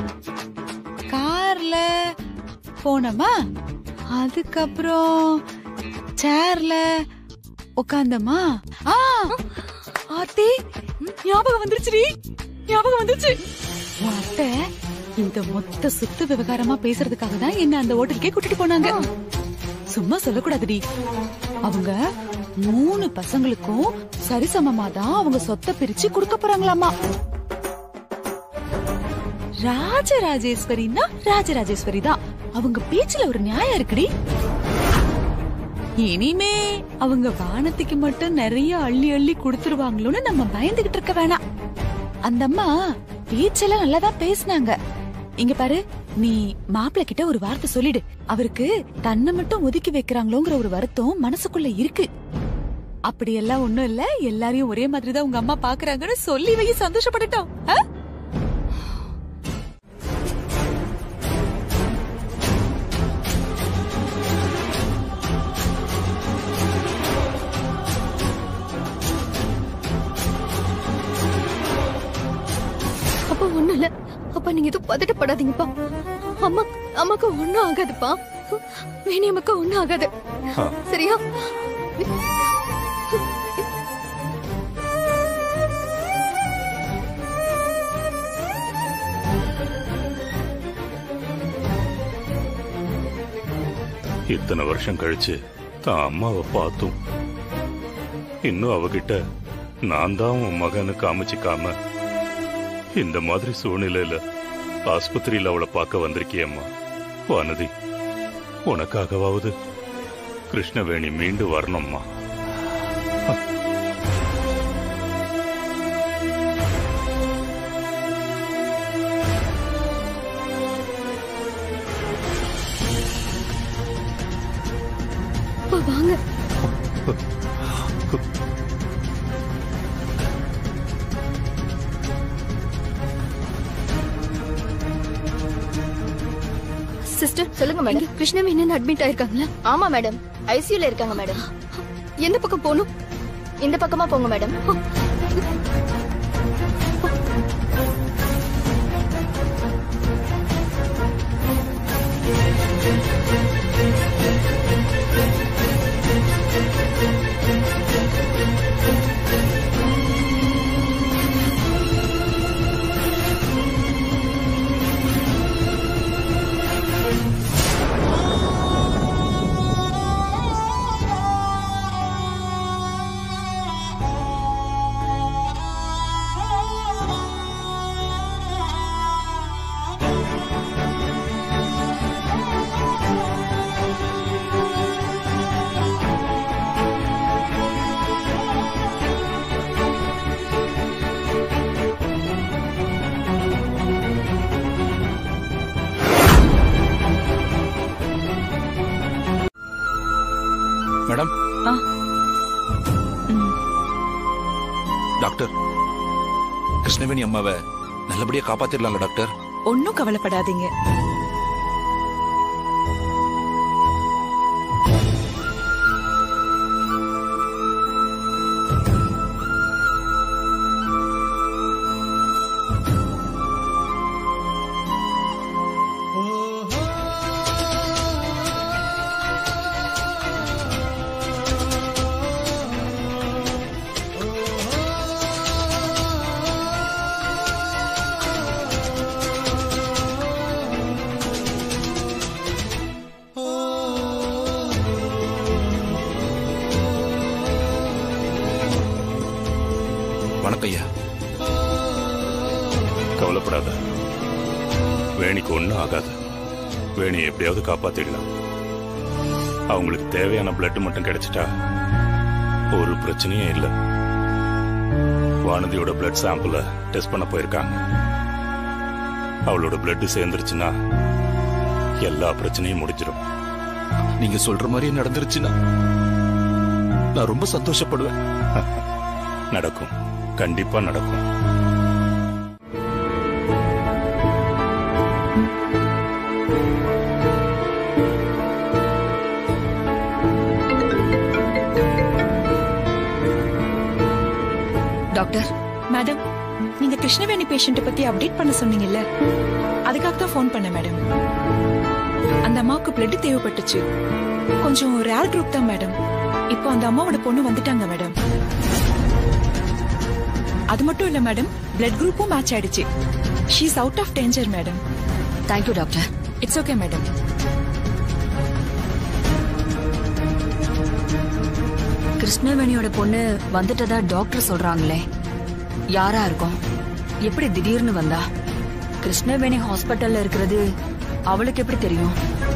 கார்ல போனோமா அதுக்கப்புறம் சேர்ல உட்காந்தமா ஆ ஆத்தி ஞாபகம் வந்துருச்சுடி ஞாபகம் வந்துருச்சு உன் அத்தை இந்த மொத்த சொத்து விவகாரமா பேசுறதுக்காக தான் என்ன அந்த ஹோட்டலுக்கே கூட்டிட்டு போனாங்க சும்மா சொல்லக்கூடாதுடி அவங்க மூணு பசங்களுக்கும் சரிசமமா தான் அவங்க சொத்தை பிரிச்சு கொடுக்க போறாங்களாமா ராஜராஜேஸ்வரின்னா ராஜராஜேஸ்வரி தான் அவங்க பேச்சுல ஒரு நியாயம் இருக்குடி இனிமே அவங்க வானத்துக்கு மட்டும் நிறைய அள்ளி அள்ளி கொடுத்துருவாங்களோன்னு நம்ம பயந்துகிட்டு இருக்க வேணாம் அந்த அம்மா பேச்செல்லாம் நல்லா தான் பேசினாங்க இங்க பாரு நீ மாப்பிள்ள கிட்ட ஒரு வார்த்தை சொல்லிடு அவருக்கு தன்னை மட்டும் ஒதுக்கி வைக்கிறாங்களோங்கிற ஒரு வருத்தம் மனசுக்குள்ள இருக்கு அப்படியெல்லாம் ஒண்ணும் இல்ல எல்லாரையும் ஒரே மாதிரி தான் உங்க அம்மா பாக்குறாங்கன்னு சொல்லி வை சந்தோஷப்படட்டும் ஆ? அப்பா ஒண்ணும் இல்ல அப்பா நீங்க எதுவும் பதட்டப்படாதீங்கப்பா அம்மா அம்மாக்கு ஒண்ணும் ஆகாதுப்பா வேணி அம்மாக்கு ஒண்ணும் ஆகாது சரியா இத்தனை வருஷம் கழிச்சு தான் அம்மாவை பார்த்தும் இன்னும் அவகிட்ட நான் தான் உன் மகனு காமிச்சிக்காம இந்த மாதிரி சூழ்நிலையில ஆஸ்பத்திரியில அவளை பார்க்க வந்திருக்கியம்மா வானதி உனக்காகவாவது கிருஷ்ணவேணி மீண்டு வரணும்மா அப்பா வாங்க சிஸ்டர் சொல்லுங்க மேடம் கிருஷ்ணவேணன் அட்மிட் ஆயிருக்காங்களா ஆமா மேடம் ஐசியூல இருக்காங்க மேடம் எந்த பக்கம் போகணும் இந்த பக்கமா போங்க மேடம் மேடம் டாக்டர் கிருஷ்ணவேணி அம்மாவை நல்லபடியா காப்பாத்திடலாம்ல டாக்டர் ஒன்னும் கவலைப்படாதீங்க வணக்கம் ஐயா கவலைப்படாத வேணிக்கு ஒன்றும் ஆகாது வேணியை எப்படியாவது காப்பாத்திடலாம் அவங்களுக்கு தேவையான பிளட் மட்டும் கிடைச்சிட்டா ஒரு பிரச்சனையும் இல்லை வானதியோட பிளட் சாம்பிள டெஸ்ட் பண்ண போயிருக்காங்க அவளோட பிளட் சேர்ந்துருச்சுன்னா எல்லா பிரச்சனையும் முடிஞ்சிடும் நீங்க சொல்ற மாதிரி நடந்துருச்சுன்னா நான் ரொம்ப சந்தோஷப்படுவேன் நடக்கும் கண்டிப்பா நடக்கும் டாக்டர் மேடம் நீங்க கிருஷ்ணவேணி பேஷண்ட பத்தி அப்டேட் பண்ண சொன்னீங்கல்ல அதுக்காக தான் ஃபோன் பண்ணேன் மேடம் அந்த அம்மாவுக்கு பிளட் தேவைப்பட்டுச்சு கொஞ்சம் ரேர் குரூப் தான் மேடம் இப்போ அந்த அம்மாவோட பொண்ணு வந்துட்டாங்க மேடம் அது மட்டும் இல்ல மேடம் பிளட் குரூப்பும் மேட்ச் ஆயிடுச்சு she is out of danger madam thank you doctor it's okay madam கிருஷ்ணவேணியோட பொண்ணு வந்துட்டதா டாக்டர் சொல்றாங்களே யாரா இருக்கும் எப்படி திடீர்னு வந்தா கிருஷ்ணவேணி ஹாஸ்பிட்டல்ல இருக்கிறது அவளுக்கு எப்படி தெரியும்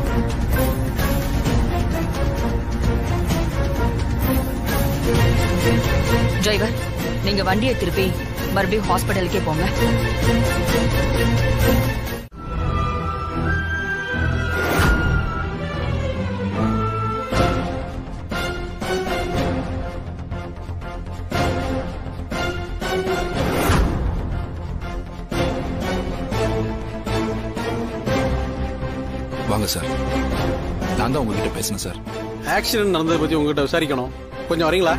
டிரைவர் நீங்க வண்டியை திருப்பி மறுபடியும் ஹாஸ்பிட்டலுக்கே போங்க வாங்க சார் நான் தான் உங்ககிட்ட பேசினேன் சார் ஆக்சிடென்ட் நடந்ததை பத்தி உங்ககிட்ட விசாரிக்கணும் கொஞ்சம் வரீங்களா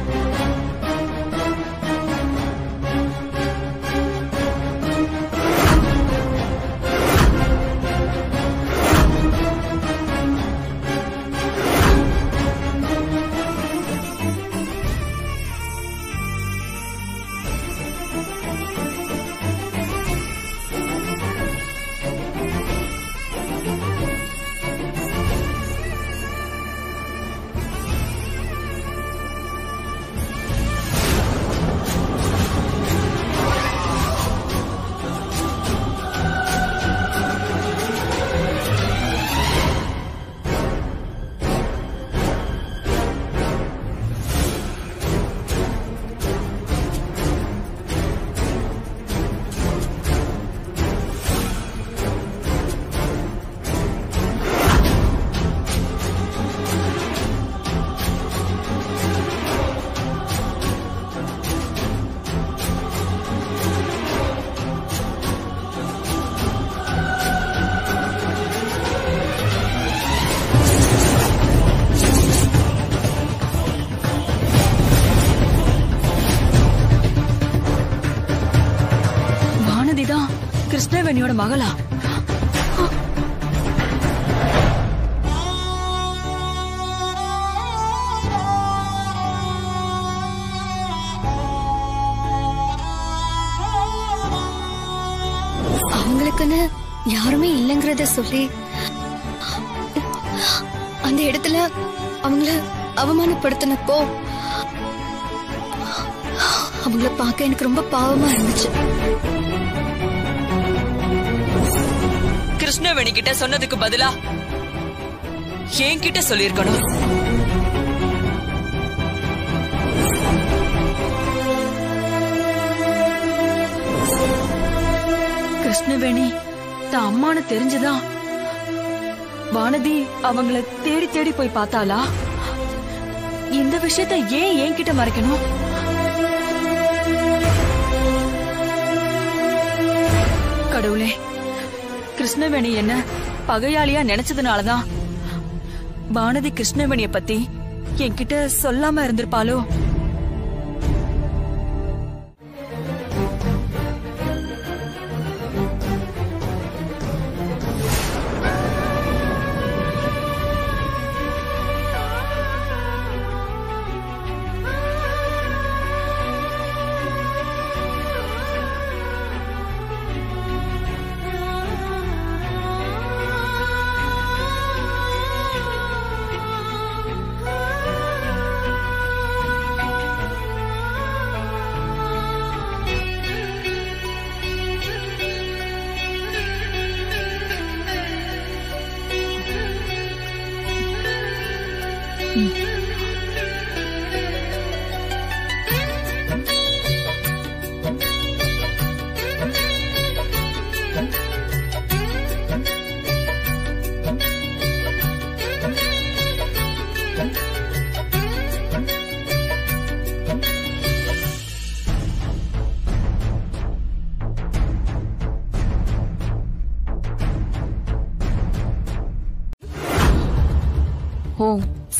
வானதி தான் கிருஷ்ணவேணியோட மகளா அவங்களுக்குன்னு யாருமே இல்லைங்கிறத சொல்லி அந்த இடத்துல அவங்கள அவமானப்படுத்தினப்போ அவங்கள பார்க்க எனக்கு ரொம்ப பாவமா இருந்துச்சு கிருஷ்ணவேணி கிட்ட சொன்னதுக்கு பதிலா என்கிட்ட சொல்லிருக்கணும் கிருஷ்ணவேணி தான் அம்மானு தெரிஞ்சுதான் வானதி அவங்கள தேடி தேடி போய் பார்த்தாளா இந்த விஷயத்த ஏன் என்கிட்ட மறைக்கணும் கடவுளே கிருஷ்ணவேணி என்ன பகையாளியா நினைச்சதுனாலதான் வானதி கிருஷ்ணவேணிய பத்தி என்கிட்ட சொல்லாம இருந்திருப்பாளோ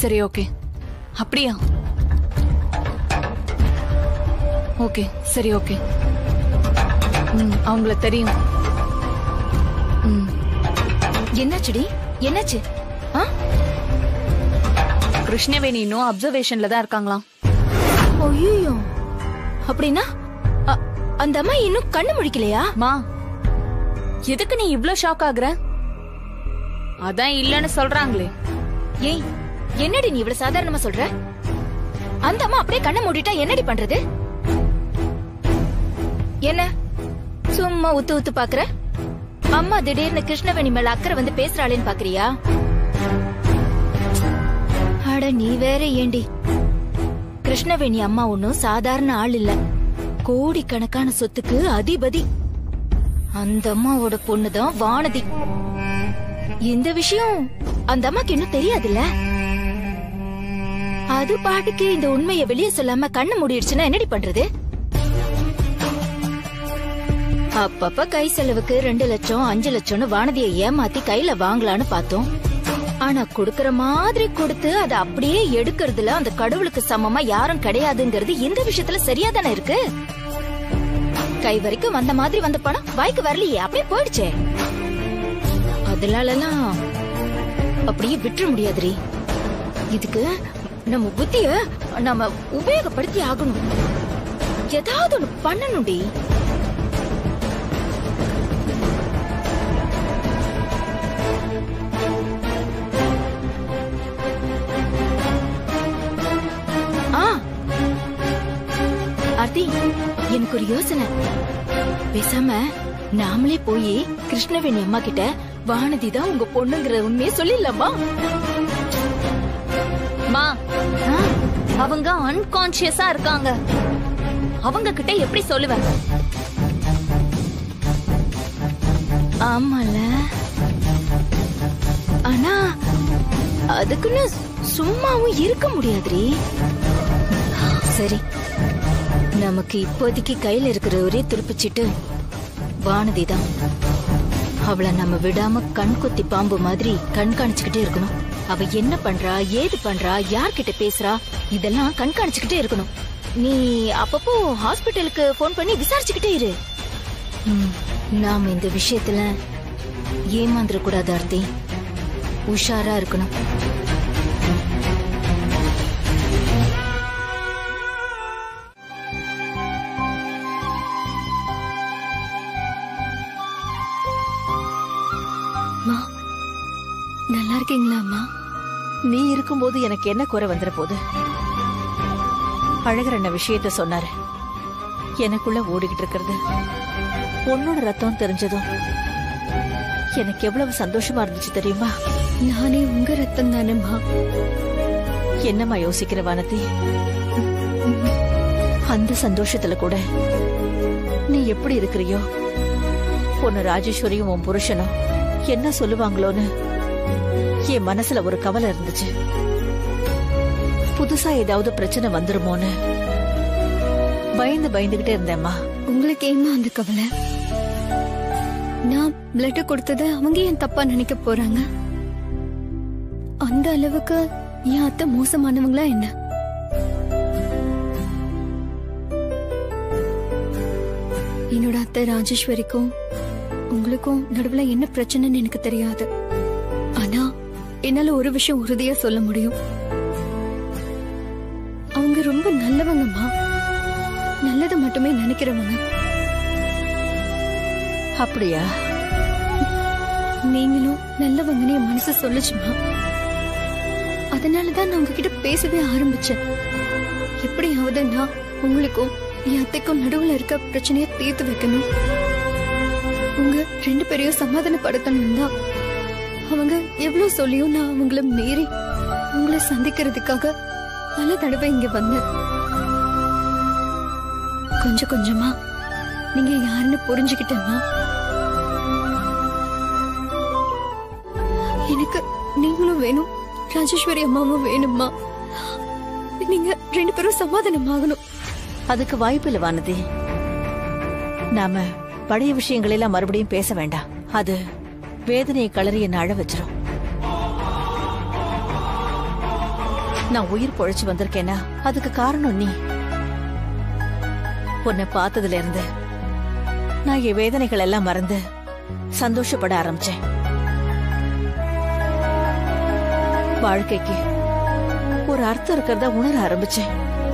சரி ஓகே அப்படியா ஓகே சரி ஓகே ம் அவங்கள தெரியும் ம் என்னாச்சுடி என்னாச்சு ஆ கிருஷ்ணவேணி இன்னும் அப்சர்வேஷன்ல தான் இருக்காங்களாம் ஐயோ அப்படின்னா அ- அந்த அம்மா இன்னும் கண்ணு முழிக்கலையா மா எதுக்கு நீ இவ்ளோ ஷாக் ஆகுற அதான் இல்லன்னு சொல்றாங்களே ஏய் என்னடி நீ இவ்வளவு சாதாரணமா சொல்ற அந்த அம்மா அப்படியே கண்ணை மூடிட்டா என்னடி பண்றது என்ன சும்மா உத்து உத்து பாக்குற அம்மா திடீர்னு கிருஷ்ணவேணி மேல அக்கறை வந்து பேசுறாளேன்னு பாக்குறியா அட நீ வேற ஏண்டி கிருஷ்ணவேணி அம்மா ஒன்னும் சாதாரண ஆள் இல்ல கோடிக்கணக்கான சொத்துக்கு அதிபதி அந்த அம்மாவோட பொண்ணுதான் வானதி இந்த விஷயம் அந்த அம்மாக்கு இன்னும் தெரியாதுல்ல அது பாட்டுக்கு இந்த உண்மையை வெளியே சொல்லாம கண்ணு மூடிடுச்சுன்னா என்னடி பண்றது அப்பப்ப கை செலவுக்கு ரெண்டு லட்சம் அஞ்சு லட்சம்னு வானதியை ஏமாத்தி கையில வாங்கலான்னு பார்த்தோம் ஆனா குடுக்கற மாதிரி கொடுத்து அதை அப்படியே எடுக்கிறதுல அந்த கடவுளுக்கு சமமா யாரும் கிடையாதுங்கிறது இந்த விஷயத்துல சரியா தானே இருக்கு கை வரைக்கும் வந்த மாதிரி வந்த பணம் வாய்க்கு வரலையே அப்படியே போயிடுச்சே அதனாலலாம் அப்படியே விட்டுற முடியாதுரி இதுக்கு நம்ம புத்திய நம்ம உபயோகப்படுத்தி ஆகணும் ஏதாவது ஒண்ணு பண்ணணும்டி ஆ ஆர்த்தி எனக்கு ஒரு யோசனை பேசாம நாமளே போய் கிருஷ்ணவேணி அம்மா கிட்ட வானதி தான் உங்க பொண்ணுங்கிற உண்மையை சொல்லிடலாமா மா அவங்க அன்கான்சியஸா இருக்காங்க அவங்க கிட்ட எப்படி சொல்லுவேன் ஆமால ஆனா அதுக்குன்னு சும்மாவும் இருக்க முடியாதுரி சரி நமக்கு இப்போதைக்கு கையில இருக்கிற ஒரே துருப்பிச்சிட்டு வானதி தான் அவளை நம்ம விடாம கண் கொத்தி பாம்பு மாதிரி கண்காணிச்சுக்கிட்டே இருக்கணும் அவ என்ன பண்றா ஏது பண்றா யார்கிட்ட பேசுறா இதெல்லாம் கண்காணிச்சுக்கிட்டே இருக்கணும் நீ அப்பப்போ ஹாஸ்பிட்டலுக்கு ஃபோன் பண்ணி விசாரிச்சுக்கிட்டே இரு ம், நாம இந்த விஷயத்துல ஏமாந்துட கூடாது ஆர்த்தி உஷாரா இருக்கணும் அம்மா நல்லா இருக்கீங்களா அம்மா நீ இருக்கும்போது எனக்கு என்ன குறை வந்துட போகுது அழகர் என்ன விஷயத்த சொன்னாரு எனக்குள்ள ஓடிக்கிட்டு இருக்கிறது பொண்ணோட ரத்தம் தெரிஞ்சதும் எனக்கு எவ்வளவு சந்தோஷமா இருந்துச்சு தெரியுமா நானே உங்க ரத்தம் தானேம்மா என்னம்மா யோசிக்கிற வானதி அந்த சந்தோஷத்துல கூட நீ எப்படி இருக்கிறியோ பொண்ணு ராஜேஸ்வரியும் உன் புருஷனும் என்ன சொல்லுவாங்களோன்னு என் மனசுல ஒரு கவலை இருந்துச்சு புதுசா ஏதாவது பிரச்சனை வந்துருமோன்னு பயந்து பயந்துகிட்டே இருந்தேம்மா உங்களுக்கு ஏமா அந்த கவலை நான் பிளட் கொடுத்தத அவங்க ஏன் தப்பா நினைக்க போறாங்க அந்த அளவுக்கு என் அத்தை மோசமானவங்களா என்ன என்னோட அத்தை ராஜேஸ்வரிக்கும் உங்களுக்கும் நடுவுல என்ன பிரச்சனைன்னு எனக்கு தெரியாது ஆனா என்னால ஒரு விஷயம் உறுதியா சொல்ல முடியும் அவங்க ரொம்ப நல்லவங்கம்மா நல்லதை மட்டுமே நினைக்கிறவங்க அப்படியா நீங்களும் நல்லவங்கன்னு என் மனசு சொல்லுச்சுமா அதனாலதான் நான் உங்ககிட்ட பேசவே ஆரம்பிச்சேன் எப்படியாவது நான் உங்களுக்கும் என் அத்தைக்கும் நடுவுல இருக்க பிரச்சனையை தீர்த்து வைக்கணும் உங்க ரெண்டு பேரையும் சமாதானப்படுத்தணும் தான் அவங்க எவ்வளவு சொல்லியும் நான் அவங்கள மீறி உங்களை சந்திக்கிறதுக்காக பல தடவை இங்க வந்தேன் கொஞ்சம் கொஞ்சமா நீங்க யாருன்னு புரிஞ்சுக்கிட்டேன்னா எனக்கு நீங்களும் வேணும் ராஜேஸ்வரி அம்மாவும் வேணும்மா நீங்க ரெண்டு பேரும் சமாதானம் ஆகணும் அதுக்கு வாய்ப்பு இல்ல வானதி நாம பழைய விஷயங்களை எல்லாம் மறுபடியும் பேச வேண்டாம் அது வேதனையை கலறி என்ன அழ வச்சிரும் நான் உயிர் பொழைச்சு வந்திருக்கேனா அதுக்கு காரணம் நீ உன்னை பார்த்ததுல இருந்து நான் என் வேதனைகள் எல்லாம் மறந்து சந்தோஷப்பட ஆரம்பிச்சேன் வாழ்க்கைக்கு ஒரு அர்த்தம் இருக்கிறதா உணர ஆரம்பிச்சேன்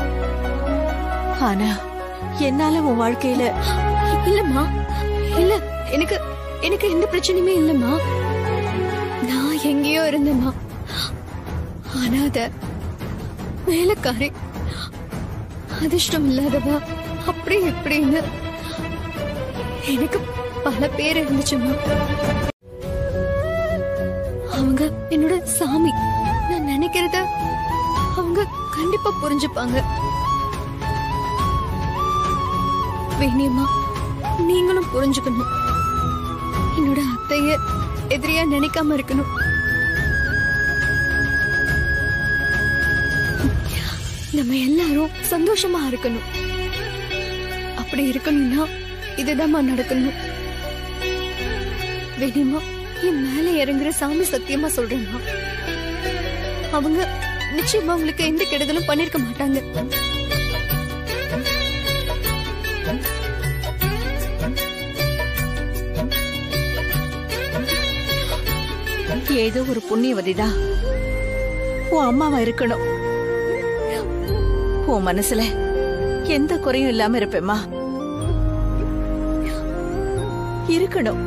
ஆனா என்னால உன் வாழ்க்கையில இல்லம்மா இல்ல எனக்கு எனக்கு எந்த பிரச்சனையுமே இல்லம்மா நான் எங்கேயோ இருந்தேம்மா அனாத வேலைக்காரி அதிர்ஷ்டம் இல்லாதவா அப்படி இப்படின்னு எனக்கு பல பேர் இருந்துச்சும்மா அவங்க என்னோட சாமி நான் நினைக்கிறத அவங்க கண்டிப்பா புரிஞ்சுப்பாங்க வேணியம்மா நீங்களும் புரிஞ்சுக்கணும் என்னோட அத்தைய எதிரியா நினைக்காம இருக்கணும் நம்ம எல்லாரும் சந்தோஷமா இருக்கணும் அப்படி இருக்கணும்னா இதுதாம்மா நடக்கணும் வேணியம்மா என் மேல இறங்குற சாமி சத்தியமா சொல்றேம்மா அவங்க நிச்சயமா உங்களுக்கு எந்த கெடுதலும் பண்ணிருக்க மாட்டாங்க ஏதோ ஒரு புண்ணியவதிதான் உன் அம்மாவா இருக்கணும் உன் மனசுல எந்த குறையும் இல்லாம இருப்பேம்மா இருக்கணும்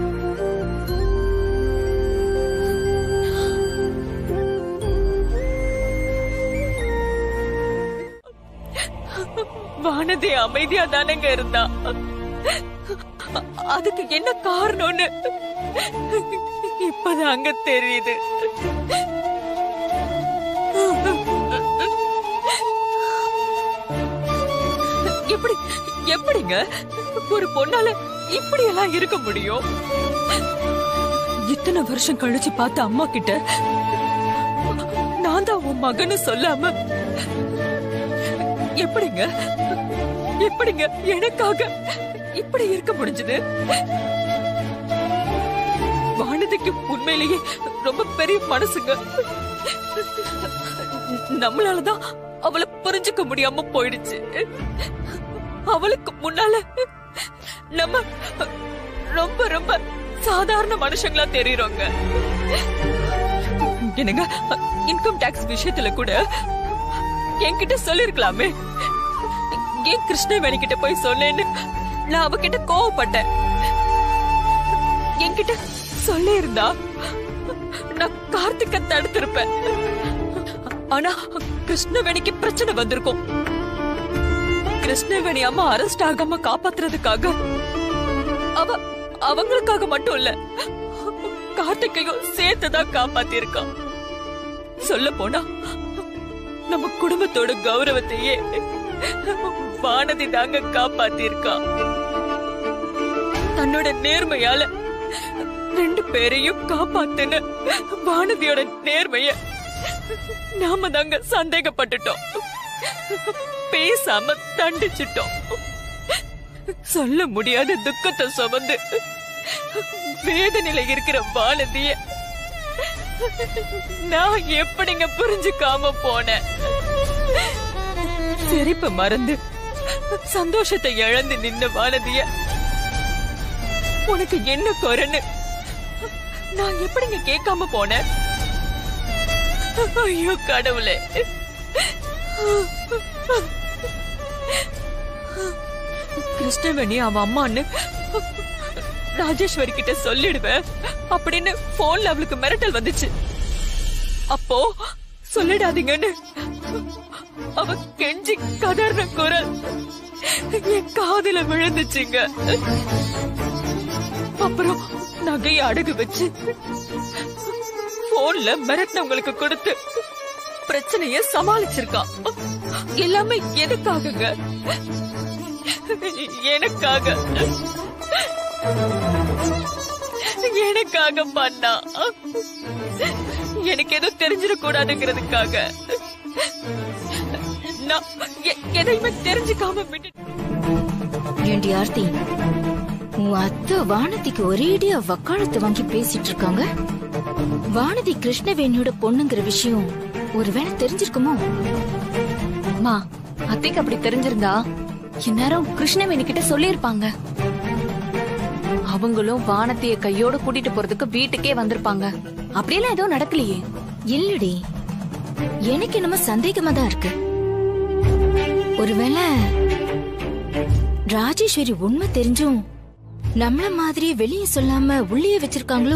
வானதி அமைதியா தானங்க இருந்தா அதுக்கு என்ன காரணம்னு இப்பதாங்க தெரியுது எப்படி எப்படிங்க ஒரு பொண்ணால இப்படி எல்லாம் இருக்க முடியும் இத்தனை வருஷம் கழிச்சு பார்த்த அம்மா கிட்ட நான் தான் உன் மகன்னு சொல்லாம எப்படிங்க எப்படிங்க எனக்காக இப்படி இருக்க முடிஞ்சது வானதிக்கு உண்மையிலேயே ரொம்ப பெரிய மனசுங்க நம்மளாலதான் அவளை புரிஞ்சுக்க முடியாம போயிடுச்சு அவளுக்கு முன்னால நம்ம ரொம்ப ரொம்ப சாதாரண மனுஷங்களா தெரியுறோங்க என்னங்க இன்கம் டாக்ஸ் விஷயத்துல கூட என்கிட்ட சொல்லிருக்கலாமே ஏன் கிருஷ்ணவேணி கிட்ட போய் சொன்னேன்னு நான் அவகிட்ட கோவப்பட்டேன் என்கிட்ட சொல்லி இருந்தா நான் கார்த்திக்க தடுத்திருப்பேன் ஆனா கிருஷ்ணவேணிக்கு பிரச்சனை வந்திருக்கும் கிருஷ்ணவேணி அம்மா அரெஸ்ட் ஆகாம காப்பாத்துறதுக்காக அவ அவங்களுக்காக மட்டும் இல்ல கார்த்திகையும் சேர்த்துதான் காப்பாத்திருக்கான் சொல்ல போனா நம்ம குடும்பத்தோட கௌரவத்தையே வானதி தாங்க காப்பாத்திருக்கா தன்னோட நேர்மையால ரெண்டு பேரையும் காப்பாத்துன வானதியோட நேர்மைய நாம தாங்க சந்தேகப்பட்டுட்டோம் பேசாம தண்டிச்சிட்டோம் சொல்ல முடியாத துக்கத்தை சுமந்து வேதனையில இருக்கிற வானதிய நான் எப்படிங்க புரிஞ்சுக்காம போனேன் சிரிப்ப மறந்து சந்தோஷத்தை இழந்து நின்ன வானதிய உனக்கு என்ன குறைன்னு நான் எப்படிங்க கேட்காம போனேன் ஐயோ கடவுளே கிருஷ்ணவேணி அவன் அம்மான்னு ராஜேஸ்வரி கிட்ட சொல்லிடுவேன் அப்படின்னு போன்ல அவளுக்கு மிரட்டல் வந்துச்சு அப்போ சொல்லிடாதீங்கன்னு அவ கெஞ்சி கதர்ன குரல் என் காதுல விழுந்துச்சுங்க அப்புறம் நகைய அடகு வச்சு போன்ல மிரட்டினவங்களுக்கு கொடுத்து பிரச்சனைய சமாளிச்சிருக்கான் எல்லாமே எதுக்காகங்க எனக்காக எனக்காக பண்ணா எனக்கு எதுவும் தெரிஞ்சிடக்கூடாதுங்கிறதுக்காக நான் எ- எதையுமே தெரிஞ்சுக்காம விட்டு ஏண்டி ஆர்த்தி உன் அத்தை வானதிக்கு ஒரேடியா வக்காலத்து வாங்கி பேசிட்டு இருக்காங்க வானதி கிருஷ்ணவேணியோட பொண்ணுங்கிற விஷயம் ஒருவேளை தெரிஞ்சிருக்குமோ அம்மா அத்தைக்கு அப்படி தெரிஞ்சிருந்தா இந்நேரம் கிருஷ்ணவேணி கிட்ட சொல்லியிருப்பாங்க அவங்களும் வானத்தைய கையோட கூட்டிட்டு போறதுக்கு வீட்டுக்கே வந்திருப்பாங்க அப்படியெல்லாம் எதுவும் நடக்கலையே இல்லடி எனக்கு என்னமோ சந்தேகமா தான் இருக்கு ஒருவேளை ராஜேஸ்வரி உண்மை தெரிஞ்சும் நம்மள மாதிரி வெளியே சொல்லாம உள்ளே வச்சிருக்காங்களோ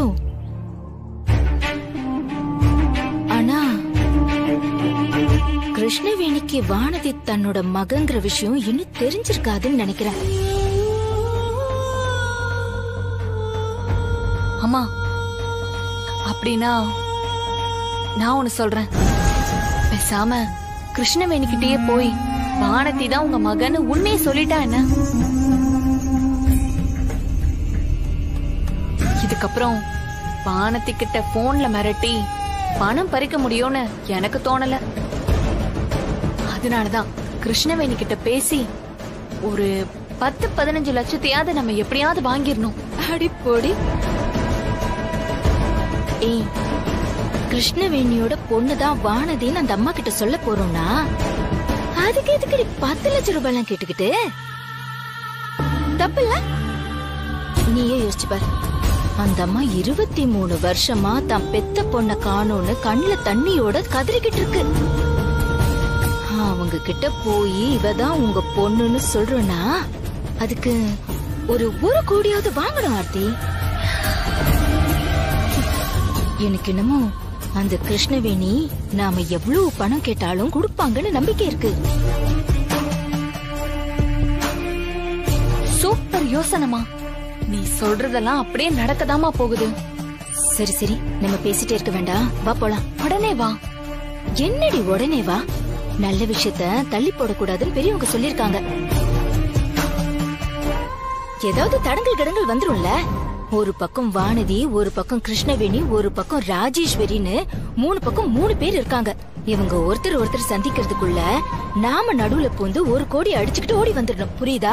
ஆனா கிருஷ்ணவேணிக்கு வானதி தன்னோட மகங்கிற விஷயம் இன்னும் தெரிஞ்சிருக்காதுன்னு நினைக்கிறேன் அம்மா அப்படின்னா நான் ஒண்ணு சொல்றேன் பேசாம கிருஷ்ணவேணி கிட்டயே போய் வானதி தான் உங்க மகன்னு உண்மையை சொல்லிட்டா என்ன இதுக்கப்புறம் வானதி கிட்ட போன்ல மிரட்டி பணம் பறிக்க முடியும்னு எனக்கு தோணல அதனாலதான் கிருஷ்ணவேணி கிட்ட பேசி ஒரு பத்து பதினஞ்சு லட்சத்தையாவது நம்ம எப்படியாவது வாங்கிடணும் அடி போடி ஏய் கிருஷ்ணவேணியோட பொண்ணுதான் வானதின்னு அந்த அம்மா கிட்ட சொல்ல போறோம்னா அதுக்கு எதுக்கு பத்து லட்சம் ரூபாய் எல்லாம் கேட்டுக்கிட்டு தப்பில்ல நீயே யோசிச்சு பாரு அந்த அம்மா இருபத்தி மூணு வருஷமா தான் பெத்த பொண்ண காணோன்னு கண்ணுல தண்ணியோட கதறிக்கிட்டு இருக்கு அவங்க கிட்ட போய் இவதான் உங்க பொண்ணுன்னு சொல்றோம்னா அதுக்கு ஒரு ஒரு கோடியாவது வாங்கணும் ஆர்த்தி எனக்கு என்னமோ அந்த கிருஷ்ணவேணி நாம எவ்வளவு பணம் கேட்டாலும் கொடுப்பாங்கன்னு நம்பிக்கை இருக்கு சூப்பர் யோசனைமா நீ சொல்றதெல்லாம் அப்படியே நடக்கதாமா போகுது சரி சரி நம்ம பேசிட்டே இருக்க வேண்டாம் வா போலாம் உடனே வா என்னடி உடனே வா நல்ல விஷயத்த தள்ளி போடக்கூடாதுன்னு பெரியவங்க சொல்லிருக்காங்க ஏதாவது தடங்கல் கடங்கள் வந்துரும்ல ஒரு பக்கம் வானதி ஒரு பக்கம் கிருஷ்ணவேணி ஒரு பக்கம் ராஜேஸ்வரின்னு மூணு பக்கம் மூணு பேர் இருக்காங்க இவங்க ஒருத்தர் ஒருத்தர் சந்திக்கிறதுக்குள்ள நாம நடுவுல பூந்து ஒரு கோடி அடிச்சுக்கிட்டு ஓடி வந்துடணும் புரியுதா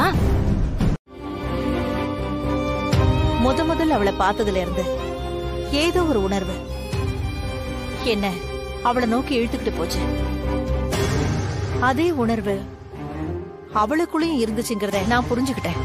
முத முதல்ல அவளை பார்த்ததுல இருந்து ஏதோ ஒரு உணர்வு என்ன அவளை நோக்கி இழுத்துக்கிட்டு போச்சு அதே உணர்வு அவளுக்குள்ளயும் இருந்துச்சுங்கிறத நான் புரிஞ்சுக்கிட்டேன்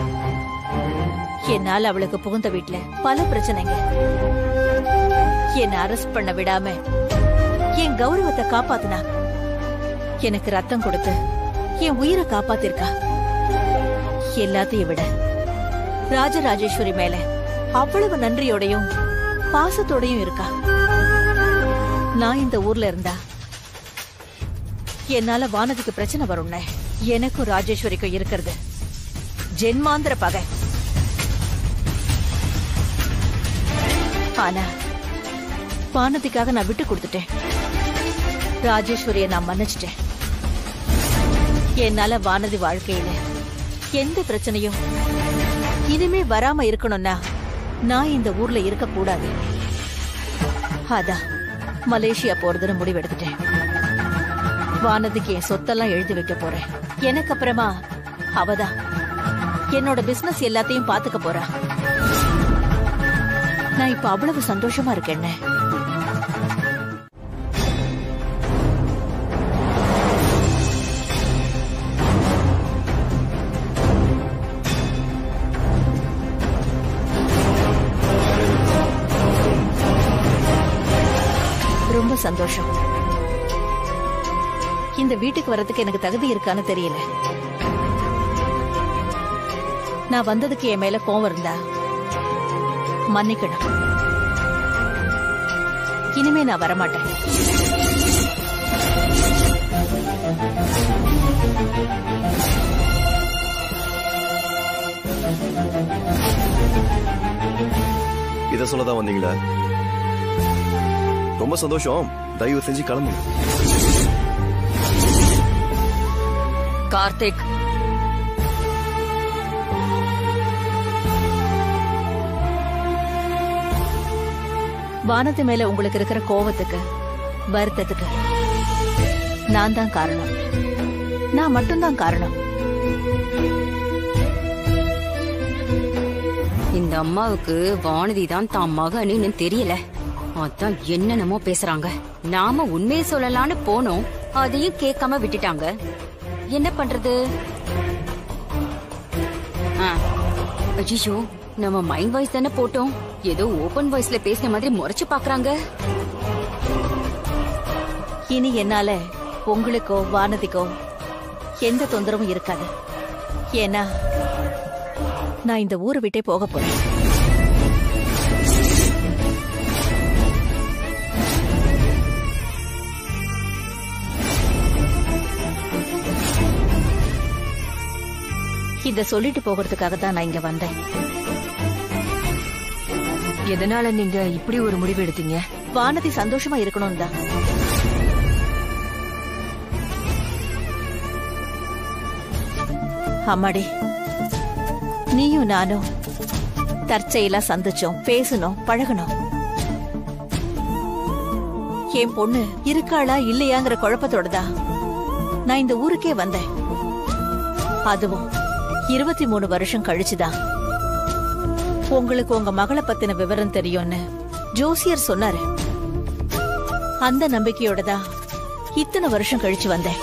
என்னால அவளுக்கு புகுந்த வீட்டுல பல பிரச்சனைங்க என்ன அரெஸ்ட் பண்ண விடாம என் கௌரவத்தை காப்பாத்துனா எனக்கு ரத்தம் கொடுத்து என் உயிரை காப்பாத்திருக்கா எல்லாத்தையும் விட ராஜராஜேஸ்வரி மேல அவ்வளவு நன்றியோடையும் பாசத்தோடையும் இருக்கா நான் இந்த ஊர்ல இருந்தா என்னால வானதிக்கு பிரச்சனை வரும்னு எனக்கும் ராஜேஸ்வரிக்கும் இருக்கிறது ஜென்மாந்திர பகை ஆனா வானதிக்காக நான் விட்டு கொடுத்துட்டேன் ராஜேஸ்வரிய நான் மன்னிச்சிட்டேன் என்னால வானதி வாழ்க்கையில எந்த பிரச்சனையும் இனிமே வராம இருக்கணும்னா நான் இந்த ஊர்ல இருக்க கூடாது அதான் மலேசியா போறதுன்னு முடிவெடுத்துட்டேன் வானதிக்கு என் சொத்தெல்லாம் எழுதி வைக்க போறேன் எனக்கு அப்புறமா அவதான் என்னோட பிசினஸ் எல்லாத்தையும் பாத்துக்க போறா நான் இப்ப அவ்வளவு சந்தோஷமா இருக்கேன்னு ரொம்ப சந்தோஷம் இந்த வீட்டுக்கு வர்றதுக்கு எனக்கு தகுதி இருக்கான்னு தெரியல நான் வந்ததுக்கு என் மேல கோவம் இருந்தா மன்னிக்கணும் இனிமே நான் வரமாட்டேன் இத சொல்லதான் வந்தீங்களா ரொம்ப சந்தோஷம் தயவு செஞ்சு கிளம்புங்க கார்த்திக் வானத்து மேல உங்களுக்கு இருக்கிற கோவத்துக்கு வருத்தத்துக்கு நான் தான் காரணம் நான் மட்டும்தான் காரணம் இந்த அம்மாவுக்கு வானதி தான் தான் மகன்னு தெரியல அதான் என்னென்னமோ பேசுறாங்க நாம உண்மையை சொல்லலாம்னு போனோம் அதையும் கேட்காம விட்டுட்டாங்க என்ன பண்றது அஜிஷோ நம்ம மைண்ட் வாய்ஸ் தானே போட்டோம் ஏதோ ஓபன் வாய்ஸ்ல பேசின மாதிரி முறைச்சு பாக்குறாங்க இனி என்னால உங்களுக்கோ வானதிக்கோ எந்த தொந்தரவும் இருக்காது ஏன்னா நான் இந்த ஊரை விட்டே போக போறேன் இத சொல்லிட்டு போகிறதுக்காக தான் நான் இங்க வந்தேன் எதனால நீங்க இப்படி ஒரு முடிவு எடுத்தீங்க வானதி சந்தோஷமா இருக்கணும் தான் அம்மாடி நீயும் நானும் தற்செயலா சந்திச்சோம் பேசணும் பழகணும் என் பொண்ணு இருக்காளா இல்லையாங்கிற குழப்பத்தோட தான் நான் இந்த ஊருக்கே வந்தேன் அதுவும் இருபத்தி மூணு வருஷம் கழிச்சுதான் உங்களுக்கு உங்க மகளை பத்தின விவரம் தெரியும்னு ஜோசியர் சொன்னாரு அந்த நம்பிக்கையோட தான் இத்தனை வருஷம் கழிச்சு வந்தேன்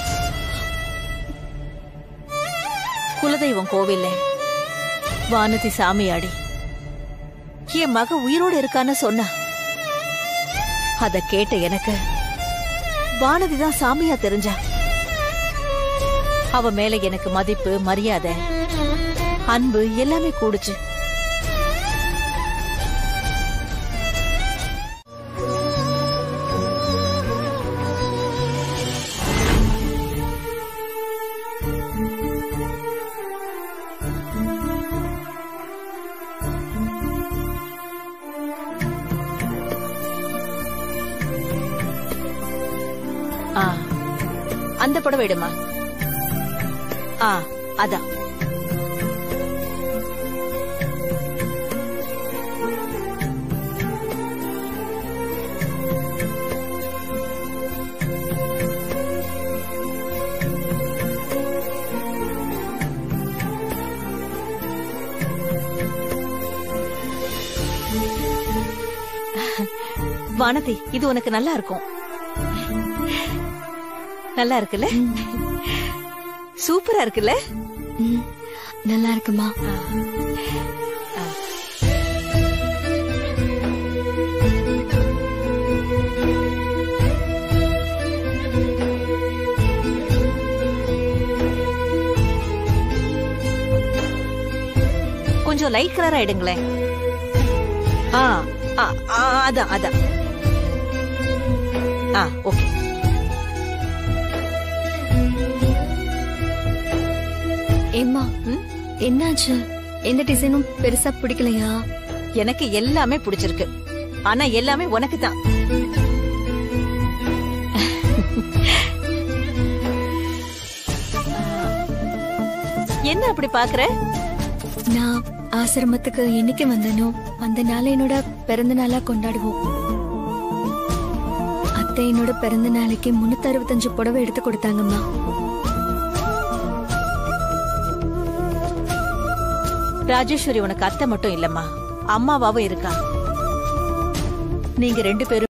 குலதெய்வம் கோவில்ல வானதி சாமியாடி என் மக உயிரோடு இருக்கான்னு சொன்னா அத கேட்ட எனக்கு வானதி தான் சாமியா தெரிஞ்சா அவ மேல எனக்கு மதிப்பு மரியாதை அன்பு எல்லாமே கூடுச்சு ஆ அந்த புடவை எடுமா ஆ அதான் வானதி இது உனக்கு நல்லா இருக்கும் நல்லா இருக்குல்ல சூப்பரா இருக்குல்ல நல்லா இருக்குமா கொஞ்சம் லைட் கலரா எடுங்களேன் ஆ ஆ, ஆ, அதான் அதான் ஆ ஓகே ஏம்மா என்னாச்சு எந்த டிசைனும் பெருசா பிடிக்கலையா எனக்கு எல்லாமே பிடிச்சிருக்கு ஆனா எல்லாமே உனக்கு தான் என்ன அப்படி பாக்குற நான் ஆசிரமத்துக்கு என்னைக்கு வந்தனோ அந்த நாளை என்னோட பிறந்த நாளா கொண்டாடுவோம் அத்தை என்னோட பிறந்த நாளைக்கு முன்னூத்தி அறுபத்தஞ்சு புடவை எடுத்து கொடுத்தாங்கம்மா ராஜேஸ்வரி உனக்கு அத்தை மட்டும் இல்லம்மா அம்மாவாவும் இருக்கா நீங்க ரெண்டு பேரும்